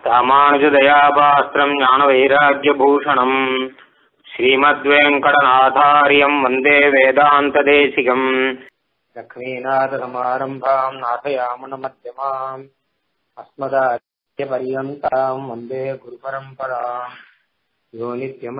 ராமானுஜதயாபாஸ்திரம் ஞானவைராக்கியபூஷணம் ஸ்ரீமத்வேங்கடநாதாரியம் வந்தே வேதாந்ததேசிகம் லக்ஷ்மீநாதசமாரம்பாம் நாथयामनमध्यमाम् अस्मदाच्यपर्यन्ताम् वन्दे गुरुपरम्पराम् यो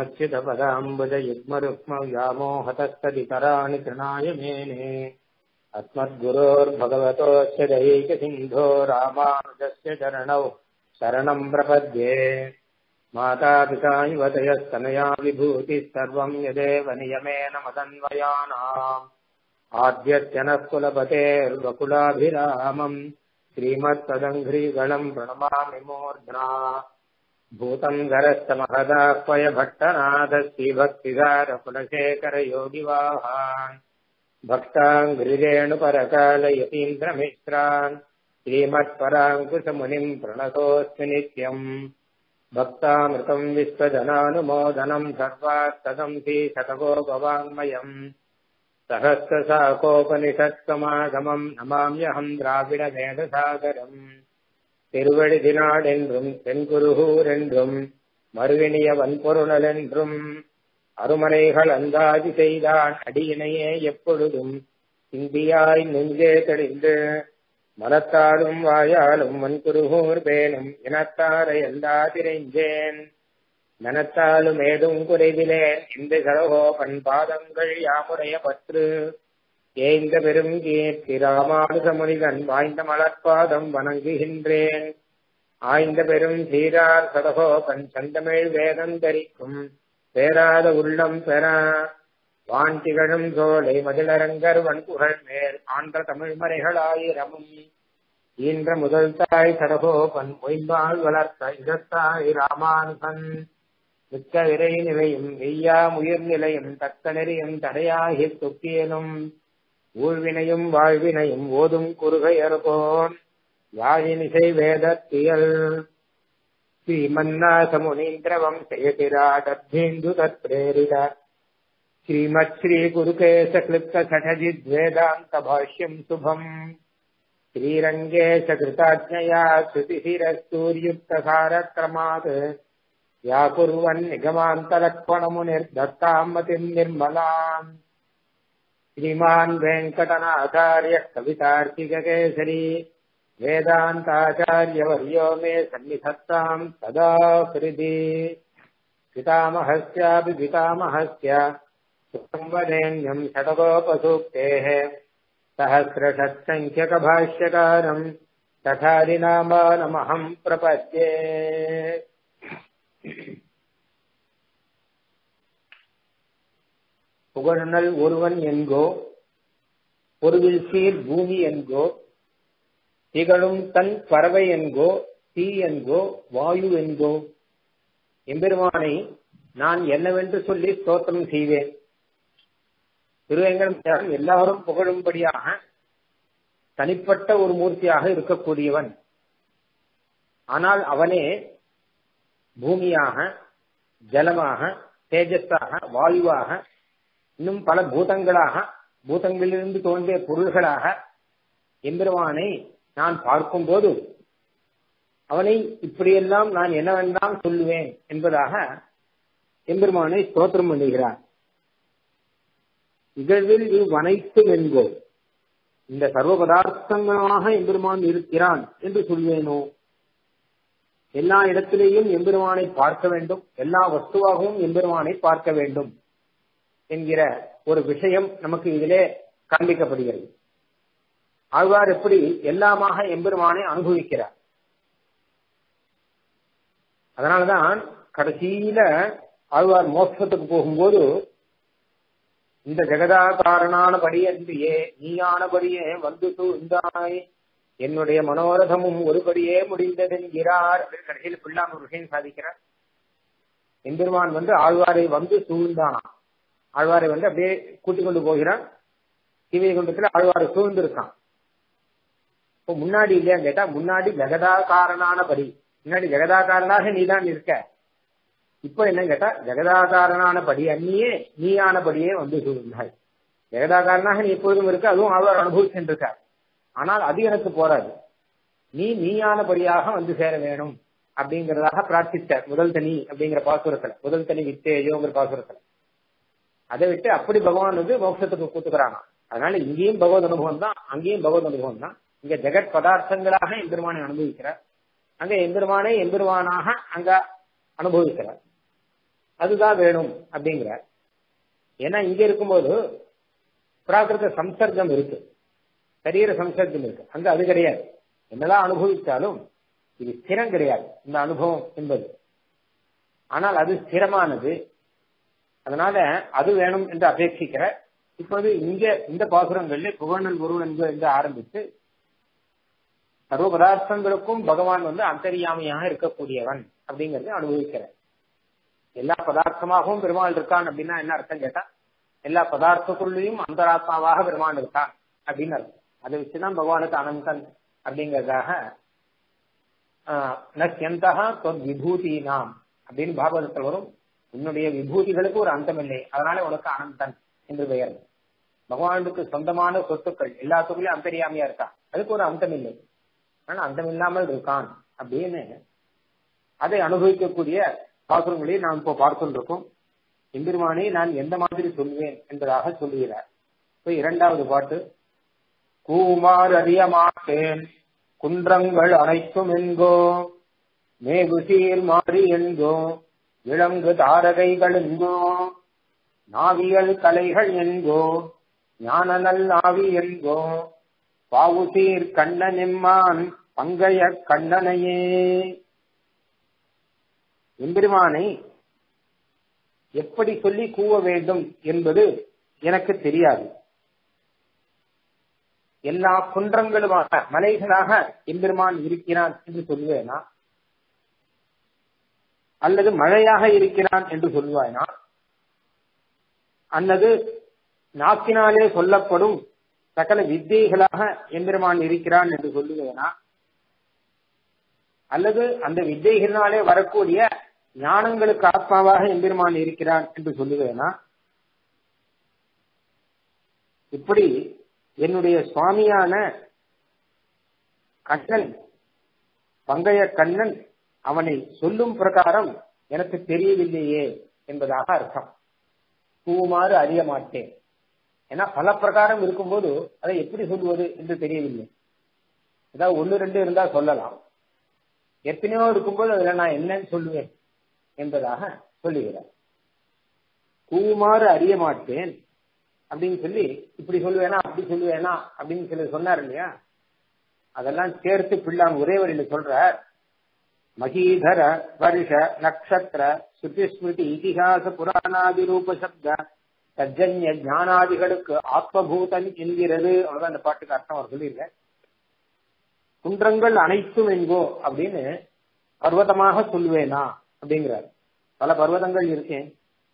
नित्यमच्युतपदाम्बुजयुग्मरुक्मव्यामोहतस्तदितराणि तृणाय मेने अस्मद्गुरोर्भगवतोऽस्य दैकसिन्धो रामानुजस्य चरणौ शरणम् प्रपद्ये मातापिता युवतयस्तनया विभूतिः सर्वम् यदेव नियमेन मदन्वयानाम् आद्यस्य नः कुलपतेर्वकुलाभिरामम् श्रीमत्पदङ्घ्रीगणम् प्रणमामि मूर्ध्ना भूतम् गरश्च महदाह्वय भट्टनाथश्रीभक्तिसारकुलशेखरयोगिवाहान् भक्ताङ्घ्रिरेणुपरकालयतीन्द्रमिश्रान् श्रीमत्पराङ्कुशमुनिम् प्रणतोऽस्मि नित्यम् भक्तामृतम् विश्वजनानुमोदनम् सर्वात्तदम् श्रीशतकोपवाङ्मयम् सहस्रशाकोपनिषत्समागमम् नमाम्यहम् द्राविडवेदसागरम् திருவழிதினாடென்றும் தென்குருகூர் என்றும் மறுவினிய வன்பொருணல் என்றும் அருமனைகள் அந்தாதி செய்தான் அடியினையே எப்பொழுதும் இந்தியாய் நெஞ்சே தெளிந்து மனத்தாலும் வாயாலும் வன்குருகூர் பேணும் இனத்தாரை எல்லாதிரைஞ்சேன் மனத்தாலும் ஏதும் குறைவிலேன் இந்த சரகோபன் பாதங்கள் யாமுடைய பற்று ஏந்த பெரும் கீர்த்தி ராமானுசமுனிகன் வாய்ந்த மலர்பாதம் வணங்குகின்றேன் ஆய்ந்த பெரும் சீரார் சதகோபன் சந்தமிழ் வேதம் தரிக்கும் பேராத உள்ளம் பெற வான் திகழும் சோலை மதிலரங்கர் வன்புகழ் மேல் ஆன்ற தமிழ் மறைகளாயிரமும் ஈன்ற முதல் தாய் சடகோபன் பொய்பால் வளர்த்த இதத்தாய் ராமானுசன் மிக்க விரை நிலையும் வெய்யா உயிர் நிலையும் தக்க நெறியும் தடையாகி துக்கியலும் ஊழ்வினையும் வாழ்வினையும் ஓதும் குறுகையர்கோன் யாழினிசை வேதத்தியல் ஸ்ரீமன்னாசமுனீந்திர வம்சயதிராடர்பேந்து தத்ரேரிட ஸ்ரீமத் ஸ்ரீ குருகேச கிளிப்த சடஜித்வேதாந்த பாஷ்யம் சுபம் श्रीरङ्गेश कृताज्ञया श्रुतिशिरस्तूर्युक्तसारक्रमात् व्याकुर्वन् निगमान्तलक्ष्मणमुनिर्दत्ताम् मतिम् निर्मलाम् श्रीमान् वेङ्कटनाचार्यः कवितार्किककेसरी वेदान्ताचार्यवर्यो मे सन्निधत्ताम् सदा हृदि पितामहस्यापि पितामहस्य सुसंवरेण्यम् षडगोपसूक्तेः सहस्रषट्सङ्ख्यकभाष्यकारम् तथादिनामानमहम् प्रपद्ये புகழ்நல் ஒருவன் என்கோ பொருவில் சீர் பூமி என்கோ திகழும் தன் பறவை என்கோ தீ என்கோ வாயு என்கோ எம்பெருமானை நான் என்னவென்று சொல்லி ஸ்தோத்திரம் செய்வேன் திருவேங்கடம் எல்லாரும் புகழும்படியாக தனிப்பட்ட ஒரு மூர்த்தியாக இருக்கக்கூடியவன் ஆனால் அவனே பூமியாக ஜலமாக தேஜஸாக வாயுவாக இன்னும் பல பூதங்களாக பூதங்களிலிருந்து தோன்றிய பொருள்களாக எம்பெருமானை நான் பார்க்கும்போது அவனை இப்படியெல்லாம் நான் என்னவெல்லாம் சொல்லுவேன் என்பதாக எம்பெருமானை ஸ்தோத்திரம் பண்ணுகிறார் இகழ்வில் இவ்வனைத்தும் என்கோ இந்த சர்வ பதார்த்தங்களாக எம்பெருமான் இருக்கிறான் என்று சொல்வேனோ எல்லா இடத்திலேயும் எம்பெருமானை பார்க்க வேண்டும் எல்லா வஸ்துவாகவும் எம்பெருமானை பார்க்க வேண்டும் என்கிற ஒரு விஷயம் நமக்கு இதிலே காண்பிக்கப்படுகிறது ஆழ்வார் எப்படி எல்லாமாக எம்பெருமானை அனுபவிக்கிறார் அதனாலதான் கடைசியில ஆழ்வார் மோட்சத்துக்கு போகும்போது இந்த ஜெகதாகாரனானபடி அன்றியே நீயானபடியே வந்து சூழ்ந்தாய் என்னுடைய மனோரதமும் ஒருபடியே முடிந்ததென்கிறார் அப்படின்னு கடைசியில் பிள்ளாம ஒரு விஷயம் சாதிக்கிறார் எம்பெருமான் வந்து ஆழ்வாரை வந்து சூழ்ந்தானா ஆழ்வாரை வந்து அப்படியே கூட்டிக் கொண்டு போகிறான் சிவகுண்டத்துல ஆழ்வாரை சூழ்ந்திருக்கான் இப்போ முன்னாடி இல்லையா கேட்டா முன்னாடி ஜெகதாகாரனானபடி முன்னாடி ஜெகதாகாரனாக நீதான் இருக்க இப்போ என்ன கேட்டா ஜெகதாகாரனான படி அந்நியே நீயானபடியே வந்து சூழ்ந்தாய் ஜெகதாகாரனாக நீ எப்பொழுதும் இருக்க அதுவும் அவர் அனுபவிச்சுருக்கார் ஆனால் அது எனக்கு போராது நீ நீயானபடியாக வந்து சேர வேணும் அப்படிங்கறதாக பிரார்த்திச்சார் முதல் தனி அப்படிங்கிற பாசுரத்துல முதல் தனி வித்தேயோங்கிற பாசுரத்துல அதை விட்டு அப்படி பகவான் வந்து மோட்சத்துக்கு கூத்துக்கிறானா அதனால இங்கேயும் பகவத் அனுபவம் தான் அங்கேயும் பகவத் அனுபவம் தான் இங்க ஜெகத் பதார்த்தங்களாக எம்பெருமானை அனுபவிக்கிறார் அங்க எம்பெருமானை எம்பெருமானாக அங்க அனுபவிக்கிறார் அதுதான் வேணும் அப்படிங்கிறார் ஏன்னா இங்க இருக்கும்போது பிராகிருத சம்சர்க்கம் இருக்கு சரீர சம்சர்க்கம் இருக்கு அங்க அது கிடையாது என்னதான் அனுபவித்தாலும் இது ஸ்திரம் கிடையாது இந்த அனுபவம் என்பது ஆனால் அது ஸ்திரமானது அதனால அது வேணும் என்று அபேட்சிக்கிற இப்போது இங்க இந்த பாசுரங்கள்ல புகழல் குரு என்று ஆரம்பித்து சர்வ பதார்த்தங்களுக்கும் பகவான் வந்து அந்தரியாமையாக இருக்கக்கூடியவன் அப்படிங்கறது அனுபவிக்கிறார் எல்லா பதார்த்தமாகவும் பெருமாள் இருக்கான் அப்படின்னா என்ன அர்த்தம் கேட்டா எல்லா பதார்த்தத்துக்குள்ளேயும் அந்தராத்மாவாக பெருமாள் இருக்கான் அப்படின்னு அர்த்தம் அதை வச்சுதான் பகவானுக்கு அனந்தன் அப்படிங்கறதாக நெந்தகா தொத் விபூதி நாம் அப்படின்னு பாகவதத்தில் வரும் உன்னுடைய விபூதிகளுக்கு ஒரு அந்தம் இல்லை அதனால உனக்கு அனந்தன் என்று பெயர் பகவானுக்கு சொந்தமான சொத்துக்கள் எல்லாத்துக்குள்ளயும் அந்தரியாமையா இருக்கான் அதுக்கு ஒரு அந்தம் இல்லை ஆனா அந்தம் இல்லாமல் இருக்கான் அப்படின்னு அதை அனுபவிக்கக்கூடிய பாசுரங்களையும் நாம் இப்போ பார்த்துருக்கோம் எம்பெருமானை நான் எந்த மாதிரி சொல்வேன் என்பதாக சொல்லுகிறார் இப்போ இரண்டாவது பாட்டு கூமாறு அறிய மாட்டேன் குன்றங்கள் அனைத்தும் என்கோ மேகு சீர் மாறி என்கோ விலங்கு தாரகைகள் என்கோ நாவியல் கலைகள் என்கோ ஞானநல் ஆவி என்கோ பாவுசீர் கண்ணன் எம்மான் பங்கைய கண்ணனையே எம்பெருமானை எப்படி சொல்லி கூவ வேண்டும் என்பது எனக்கு தெரியாது எல்லா குன்றங்களுமாக மலைகளாக எம்பெருமான் இருக்கிறான் என்று சொல்லுவேனா அல்லது மழையாக இருக்கிறான் என்று சொல்லுவாய்னா அல்லது நாக்கினாலே சொல்லப்படும் சகல வித்தியைகளாக எம்பெருமான் இருக்கிறான் என்று சொல்லுவேனா அல்லது அந்த வித்தியைகளினாலே வரக்கூடிய ஞானங்களுக்கு ஆத்மாவாக எம்பெருமான் இருக்கிறான் என்று சொல்லுவேனா இப்படி என்னுடைய சுவாமியான கண்ணன் பங்கைய கண்ணன் அவனை சொல்லும் பிரகாரம் எனக்கு தெரியவில்லையே என்பதாக அர்த்தம் கூவுமாறு அறிய மாட்டேன் ஏன்னா பல பிரகாரம் இருக்கும்போது அதை எப்படி சொல்லுவது என்று தெரியவில்லை ஏதாவது ஒன்னு ரெண்டு இருந்தா சொல்லலாம் எத்தனையோ இருக்கும்போது அதுல நான் என்னன்னு சொல்லுவேன் என்பதாக சொல்லுகிறார் கூவுமாறு அறிய மாட்டேன் அப்படின்னு சொல்லி இப்படி சொல்லுவேனா அப்படி சொல்லுவேனா அப்படின்னு சொல்லி சொன்னார் இல்லையா அதெல்லாம் சேர்த்து பிள்ளான் ஒரே வழியில சொல்ற மகீதர வருஷ நக்ஷத்திர ஸ்ருதி ஸ்மிருதி இதிகாச புராணாதி ரூப சப்த தஜன்ய ஞானாதிகளுக்கு ஆத்மபூதன் என்கிறது அவ்வளவுதான் அந்த பாட்டுக்கு அர்த்தம் அவர் சொல்லியிருக்க குன்றங்கள் அனைத்தும் என்கோ அப்படின்னு பர்வதமாக சொல்லுவேனா அப்படிங்கிறார் பல பர்வதங்கள் இருக்கேன்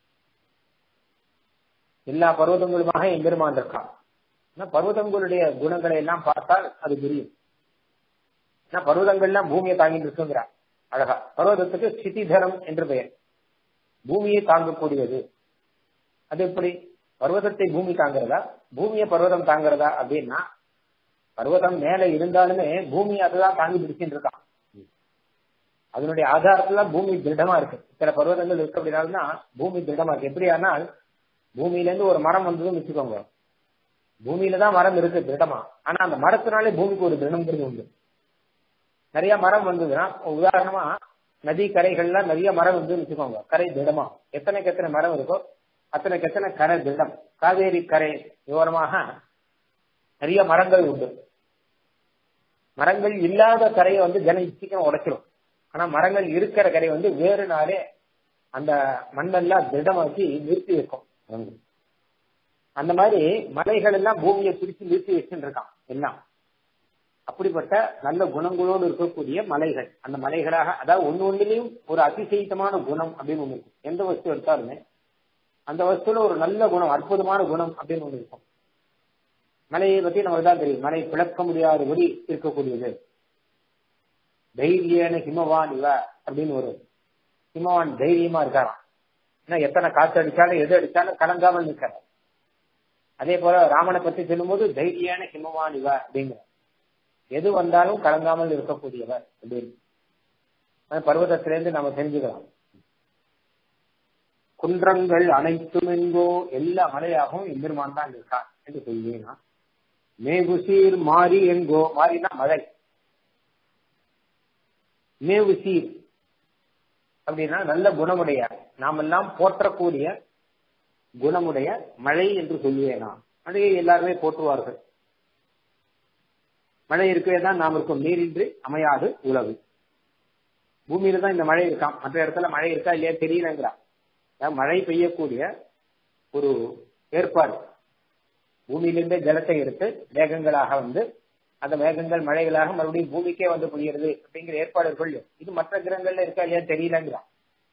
எல்லா பர்வதங்களுமாக எம்பெருமான் இருக்கான் பர்வதங்களுடைய குணங்களை எல்லாம் பார்த்தால் அது புரியும் பர்வதங்கள்லாம் பூமியை தாங்கிட்டு இருக்குங்கிறார் அழகா பர்வதத்துக்கு சிதிதரம் என்று பெயர் பூமியை தாங்கக்கூடியது அது எப்படி பர்வதத்தை பூமி தாங்கிறதா பூமியை பர்வதம் தாங்கிறதா அப்படின்னா பர்வதம் மேல இருந்தாலுமே பூமி அதுதான் தாங்கி பிடிச்சிட்டு இருக்கான் அதனுடைய ஆதாரத்துல பூமி திருடமா இருக்கு சில பர்வதங்கள் இருக்கு அப்படின்னா பூமி திருடமா இருக்கு எப்படி ஆனால் பூமியில இருந்து ஒரு மரம் வந்ததுன்னு வச்சுக்கோங்க பூமியில தான் மரம் இருக்கு திருடமா ஆனா அந்த மரத்தினாலே பூமிக்கு ஒரு திருடம்ங்கிறது உண்டு நிறைய மரம் வந்ததுன்னா உதாரணமா நதி கரைகள்ல நிறைய மரம் வந்து வச்சுக்கோங்க கரை திடமா எத்தனைக்கு எத்தனை மரம் இருக்கோ அத்தனைக்கு எத்தனை கரை திடம் காவேரி கரை விவரமாக நிறைய மரங்கள் உண்டு மரங்கள் இல்லாத கரையை வந்து ஜனம் சீக்கிரம் உடைச்சிரும் ஆனா மரங்கள் இருக்கிற கரை வந்து வேறு நாளே அந்த மண்ணெல்லாம் திடமாக்கி நிறுத்தி வைக்கும் அந்த மாதிரி மலைகள் எல்லாம் பூமியை பிடிச்சு நிறுத்தி வச்சுட்டு இருக்கான் எல்லாம் அப்படிப்பட்ட நல்ல குணங்களோடு இருக்கக்கூடிய மலைகள் அந்த மலைகளாக அதாவது ஒன்னு ஒன்றுலயும் ஒரு அதிசயித்தமான குணம் அப்படின்னு ஒண்ணு இருக்கும் எந்த வஸ்து எடுத்தாலுமே அந்த வஸ்துல ஒரு நல்ல குணம் அற்புதமான குணம் அப்படின்னு ஒண்ணு இருக்கும் மலையை பத்தி நமக்கு தான் தெரியும் மலை பிளக்க முடியாதபடி இருக்கக்கூடியது தைரியன ஹிமவான் இவ அப்படின்னு வரும் ஹிமவான் தைரியமா இருக்காராம் ஏன்னா எத்தனை காத்து அடிச்சாலும் எது அடிச்சாலும் கலங்காமல் நிற்கிறார் அதே போல ராமனை பத்தி சொல்லும்போது தைரியான ஹிமவான் இவ அப்படிங்கிற எது வந்தாலும் கலங்காமல் இருக்கக்கூடியவர் அப்படின்னு அந்த பர்வதத்திலேருந்து நாம தெரிஞ்சுக்கலாம் குன்றங்கள் அனைத்தும் எங்கோ எல்லா மலையாகவும் எம்பெருமான் தான் இருக்கான் என்று சொல்லினா மேவுசீர் மாறி எங்கோ மாறினா மழை மேவுசீர் அப்படின்னா நல்ல குணமுடைய நாமெல்லாம் போற்றக்கூடிய குணமுடைய மழை என்று சொல்லுவேனா மழையை எல்லாருமே போற்றுவார்கள் மழை இருக்கவே தான் நாம் இருக்கும் நீரின்றி அமையாது உலகு பூமியில தான் இந்த மழை இருக்கான் மற்ற இடத்துல மழை இருக்கா இல்லையா தெரியலங்கிறான் மழை பெய்யக்கூடிய ஒரு ஏற்பாடு பூமியிலிருந்தே ஜலத்தை எடுத்து மேகங்களாக வந்து அந்த மேகங்கள் மழைகளாக மறுபடியும் பூமிக்கே வந்து பொழிகிறது அப்படிங்கிற ஏற்பாடு சொல்லு இது மற்ற கிரகங்கள்ல இருக்கா இல்லையா தெரியலங்கிறான்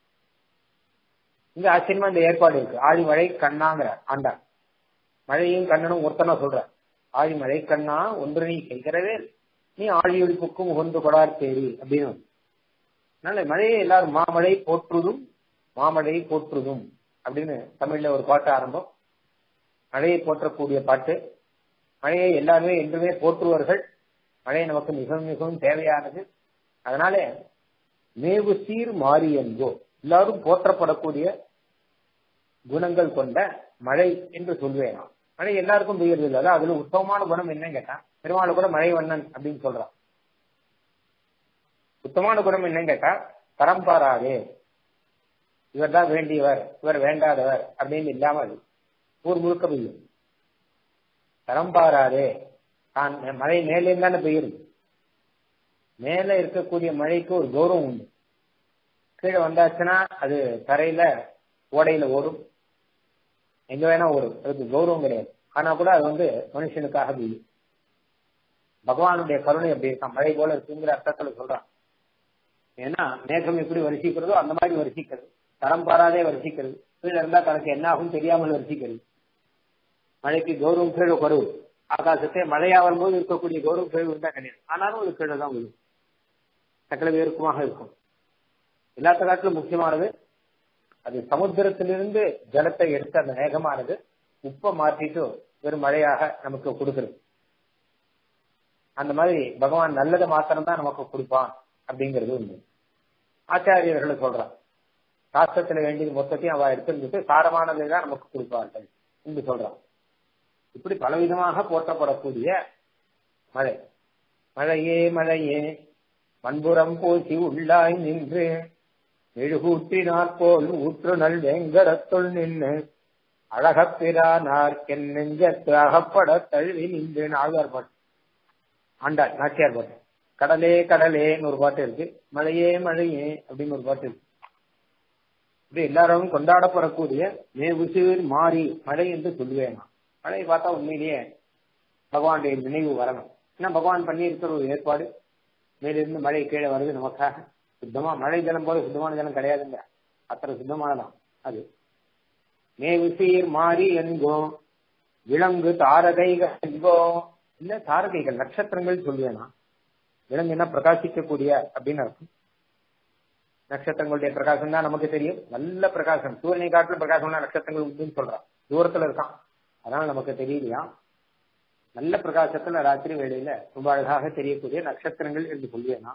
இங்க ஆச்சரியமா இந்த ஏற்பாடு இருக்கு ஆழி மழை கண்ணாங்கிற ஆண்டா மழையும் கண்ணனும் ஒருத்தனா சொல்ற ஆழி மழை கண்ணா ஒன்று நீ கேட்கிறவே நீ ஆழியொழிப்புக்கும் உகந்து கொடார் தேரி அப்படின்னு அதனால மழையை எல்லாரும் மாமழை போற்றுதும் மாமழை போற்றுதும் அப்படின்னு தமிழ்ல ஒரு பாட்டு ஆரம்பம் மழையை போற்றக்கூடிய பாட்டு மழையை எல்லாருமே என்றுமே போற்றுவார்கள் மழை நமக்கு மிகவும் மிகவும் தேவையானது அதனால மேவு சீர் மாறி என்போ எல்லாரும் போற்றப்படக்கூடிய குணங்கள் கொண்ட மழை என்று சொல்வேனா மழை எல்லாருக்கும் பெய்யறது இல்லை அதுல உத்தமமான குணம் என்னன்னு கேட்டா பெருமாள் கூட மழை வண்ணன் அப்படின்னு சொல்றான் உத்தமான குணம் என்னன்னு கேட்டா பரம்பாராதே இவர் தான் வேண்டியவர் இவர் வேண்டாதவர் அப்படின்னு இல்லாமல் ஊர் முழுக்க பெய்யும் தரம் பாராதே தான் மழை மேலே தானே பெய்யுது மேல இருக்கக்கூடிய மழைக்கு ஒரு கௌரவம் உண்டு கீழே வந்தாச்சுன்னா அது தரையில ஓடையில ஓடும் எங்க வேணா ஓடும் அதுக்கு கௌரவம் கிடையாது ஆனா கூட அது வந்து மனுஷனுக்காக பெய்யும் பகவானுடைய கருணை அப்படி இருக்கான் மழை போல இருக்குங்கிற அர்த்தத்துல சொல்றான் ஏன்னா மேகம் எப்படி வரிசிக்கிறதோ அந்த மாதிரி வரிசிக்கிறது தரம் பாராதே வரிசிக்கிறது கீழே இருந்தா தனக்கு என்ன ஆகும் தெரியாமல் வரிசிக்கிறது மழைக்கு கௌரவம் கீழே குறவு ஆகாசத்தை மழையா வரும்போது இருக்கக்கூடிய கௌரவம் கீழே இருந்தா கிடையாது ஆனாலும் அது கீழே தான் விழும் சகல பேருக்குமாக இருக்கும் எல்லாத்த காட்டிலும் முக்கியமானது அது சமுத்திரத்திலிருந்து ஜலத்தை எடுத்து அந்த மேகமானது உப்பை மாற்றிட்டு வெறும் மழையாக நமக்கு கொடுக்குறது அந்த மாதிரி பகவான் நல்லதை மாத்திரம் தான் நமக்கு கொடுப்பான் அப்படிங்கிறது உண்டு ஆச்சாரியர்கள் சொல்றான் சாஸ்திரத்துல வேண்டியது மொத்தத்தையும் அவ எடுத்துட்டு சாரமானதை தான் நமக்கு கொடுப்பார்கள் என்று சொல்றான் இப்படி பலவிதமாக போற்றப்படக்கூடிய மழை மழையே மழையே மண்புறம் போசி உள்ளாய் நின்று மெழுகூற்றினாற் போல் ஊற்று நல் வெங்கடத்துள் நின்று அழகப்பிரானார்க்கென் நெஞ்சத்து அகப்பட தழுவி நின்று ஆழ்வார் பாட்டு ஆண்டாள் நாச்சியார் பாட்டு கடலே கடலேன்னு ஒரு பாட்டு இருக்கு மழையே மழையே அப்படின்னு ஒரு பாட்டு இருக்கு இப்படி எல்லாரும் கொண்டாடப்படக்கூடிய மே உசிர் மாறி மழை என்று சொல்லுவேன் மழை பார்த்தா உண்மையிலேயே பகவானுடைய நினைவு வரணும் ஏன்னா பகவான் பண்ணி இருக்கிற ஒரு ஏற்பாடு மேலிருந்து மழை கீழே வருது நமக்காக சுத்தமா மழை ஜலம் போல சுத்தமான ஜலம் கிடையாதுங்க அத்தனை சுத்தமானதான் அது மே உசீர் மாறி என்கோ விலங்கு தாரகைகள் என்கோ இல்ல தாரகைகள் நட்சத்திரங்கள் சொல்லுவேனா விலங்குனா பிரகாசிக்கக்கூடிய அப்படின்னு அர்த்தம் நட்சத்திரங்களுடைய பிரகாசம் தான் நமக்கு தெரியும் நல்ல பிரகாசம் சூரியனை காட்டிலும் பிரகாசம்னா நட்சத்திரங்கள் உண்டுன்னு சொல்றான் தூரத்துல இருக்கான் அதனால நமக்கு தெரியலையா நல்ல பிரகாசத்துல ராத்திரி வேளையில ரொம்ப அழகாக தெரியக்கூடிய நட்சத்திரங்கள் என்று சொல்வேனா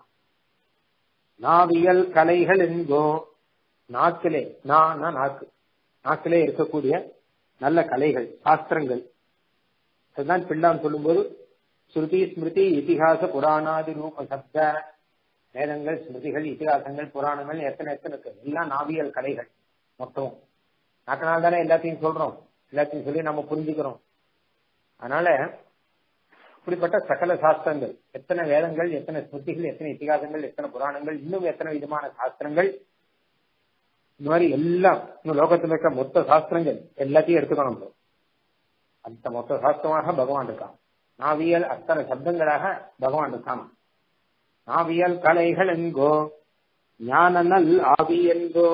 நாவியல் கலைகள் என்கோ நாக்கிலே நானா நாக்கு நாக்கிலே இருக்கக்கூடிய நல்ல கலைகள் சாஸ்திரங்கள் அதுதான் பிள்ளான் சொல்லும்போது ஸ்ருதி ஸ்மிருதி இதிகாச புராணாதி ரூப சப்த வேதங்கள் ஸ்மிருதிகள் இதிகாசங்கள் புராணங்கள் எத்தனை எத்தனை இருக்கு எல்லாம் நாவியல் கலைகள் மொத்தம் நாக்கனால் தானே எல்லாத்தையும் சொல்றோம் எல்லாத்தையும் சொல்லி நம்ம புரிஞ்சுக்கிறோம் அதனால இப்படிப்பட்ட சகல சாஸ்திரங்கள் எத்தனை வேதங்கள் எத்தனை ஸ்மிருதிகள் எத்தனை இத்திகாசங்கள் எத்தனை புராணங்கள் இன்னும் எத்தனை விதமான சாஸ்திரங்கள் இந்த மாதிரி எல்லாம் இன்னும் லோகத்தில் இருக்க மொத்த சாஸ்திரங்கள் எல்லாத்தையும் எடுத்துக்கணும் அந்த மொத்த சாஸ்திரமாக பகவான் இருக்கான் நாவியல் அத்தனை சப்தங்களாக பகவான் இருக்கான் நாவியல் கலைகள் என்கோ ஞான நல் ஆவி என்கோ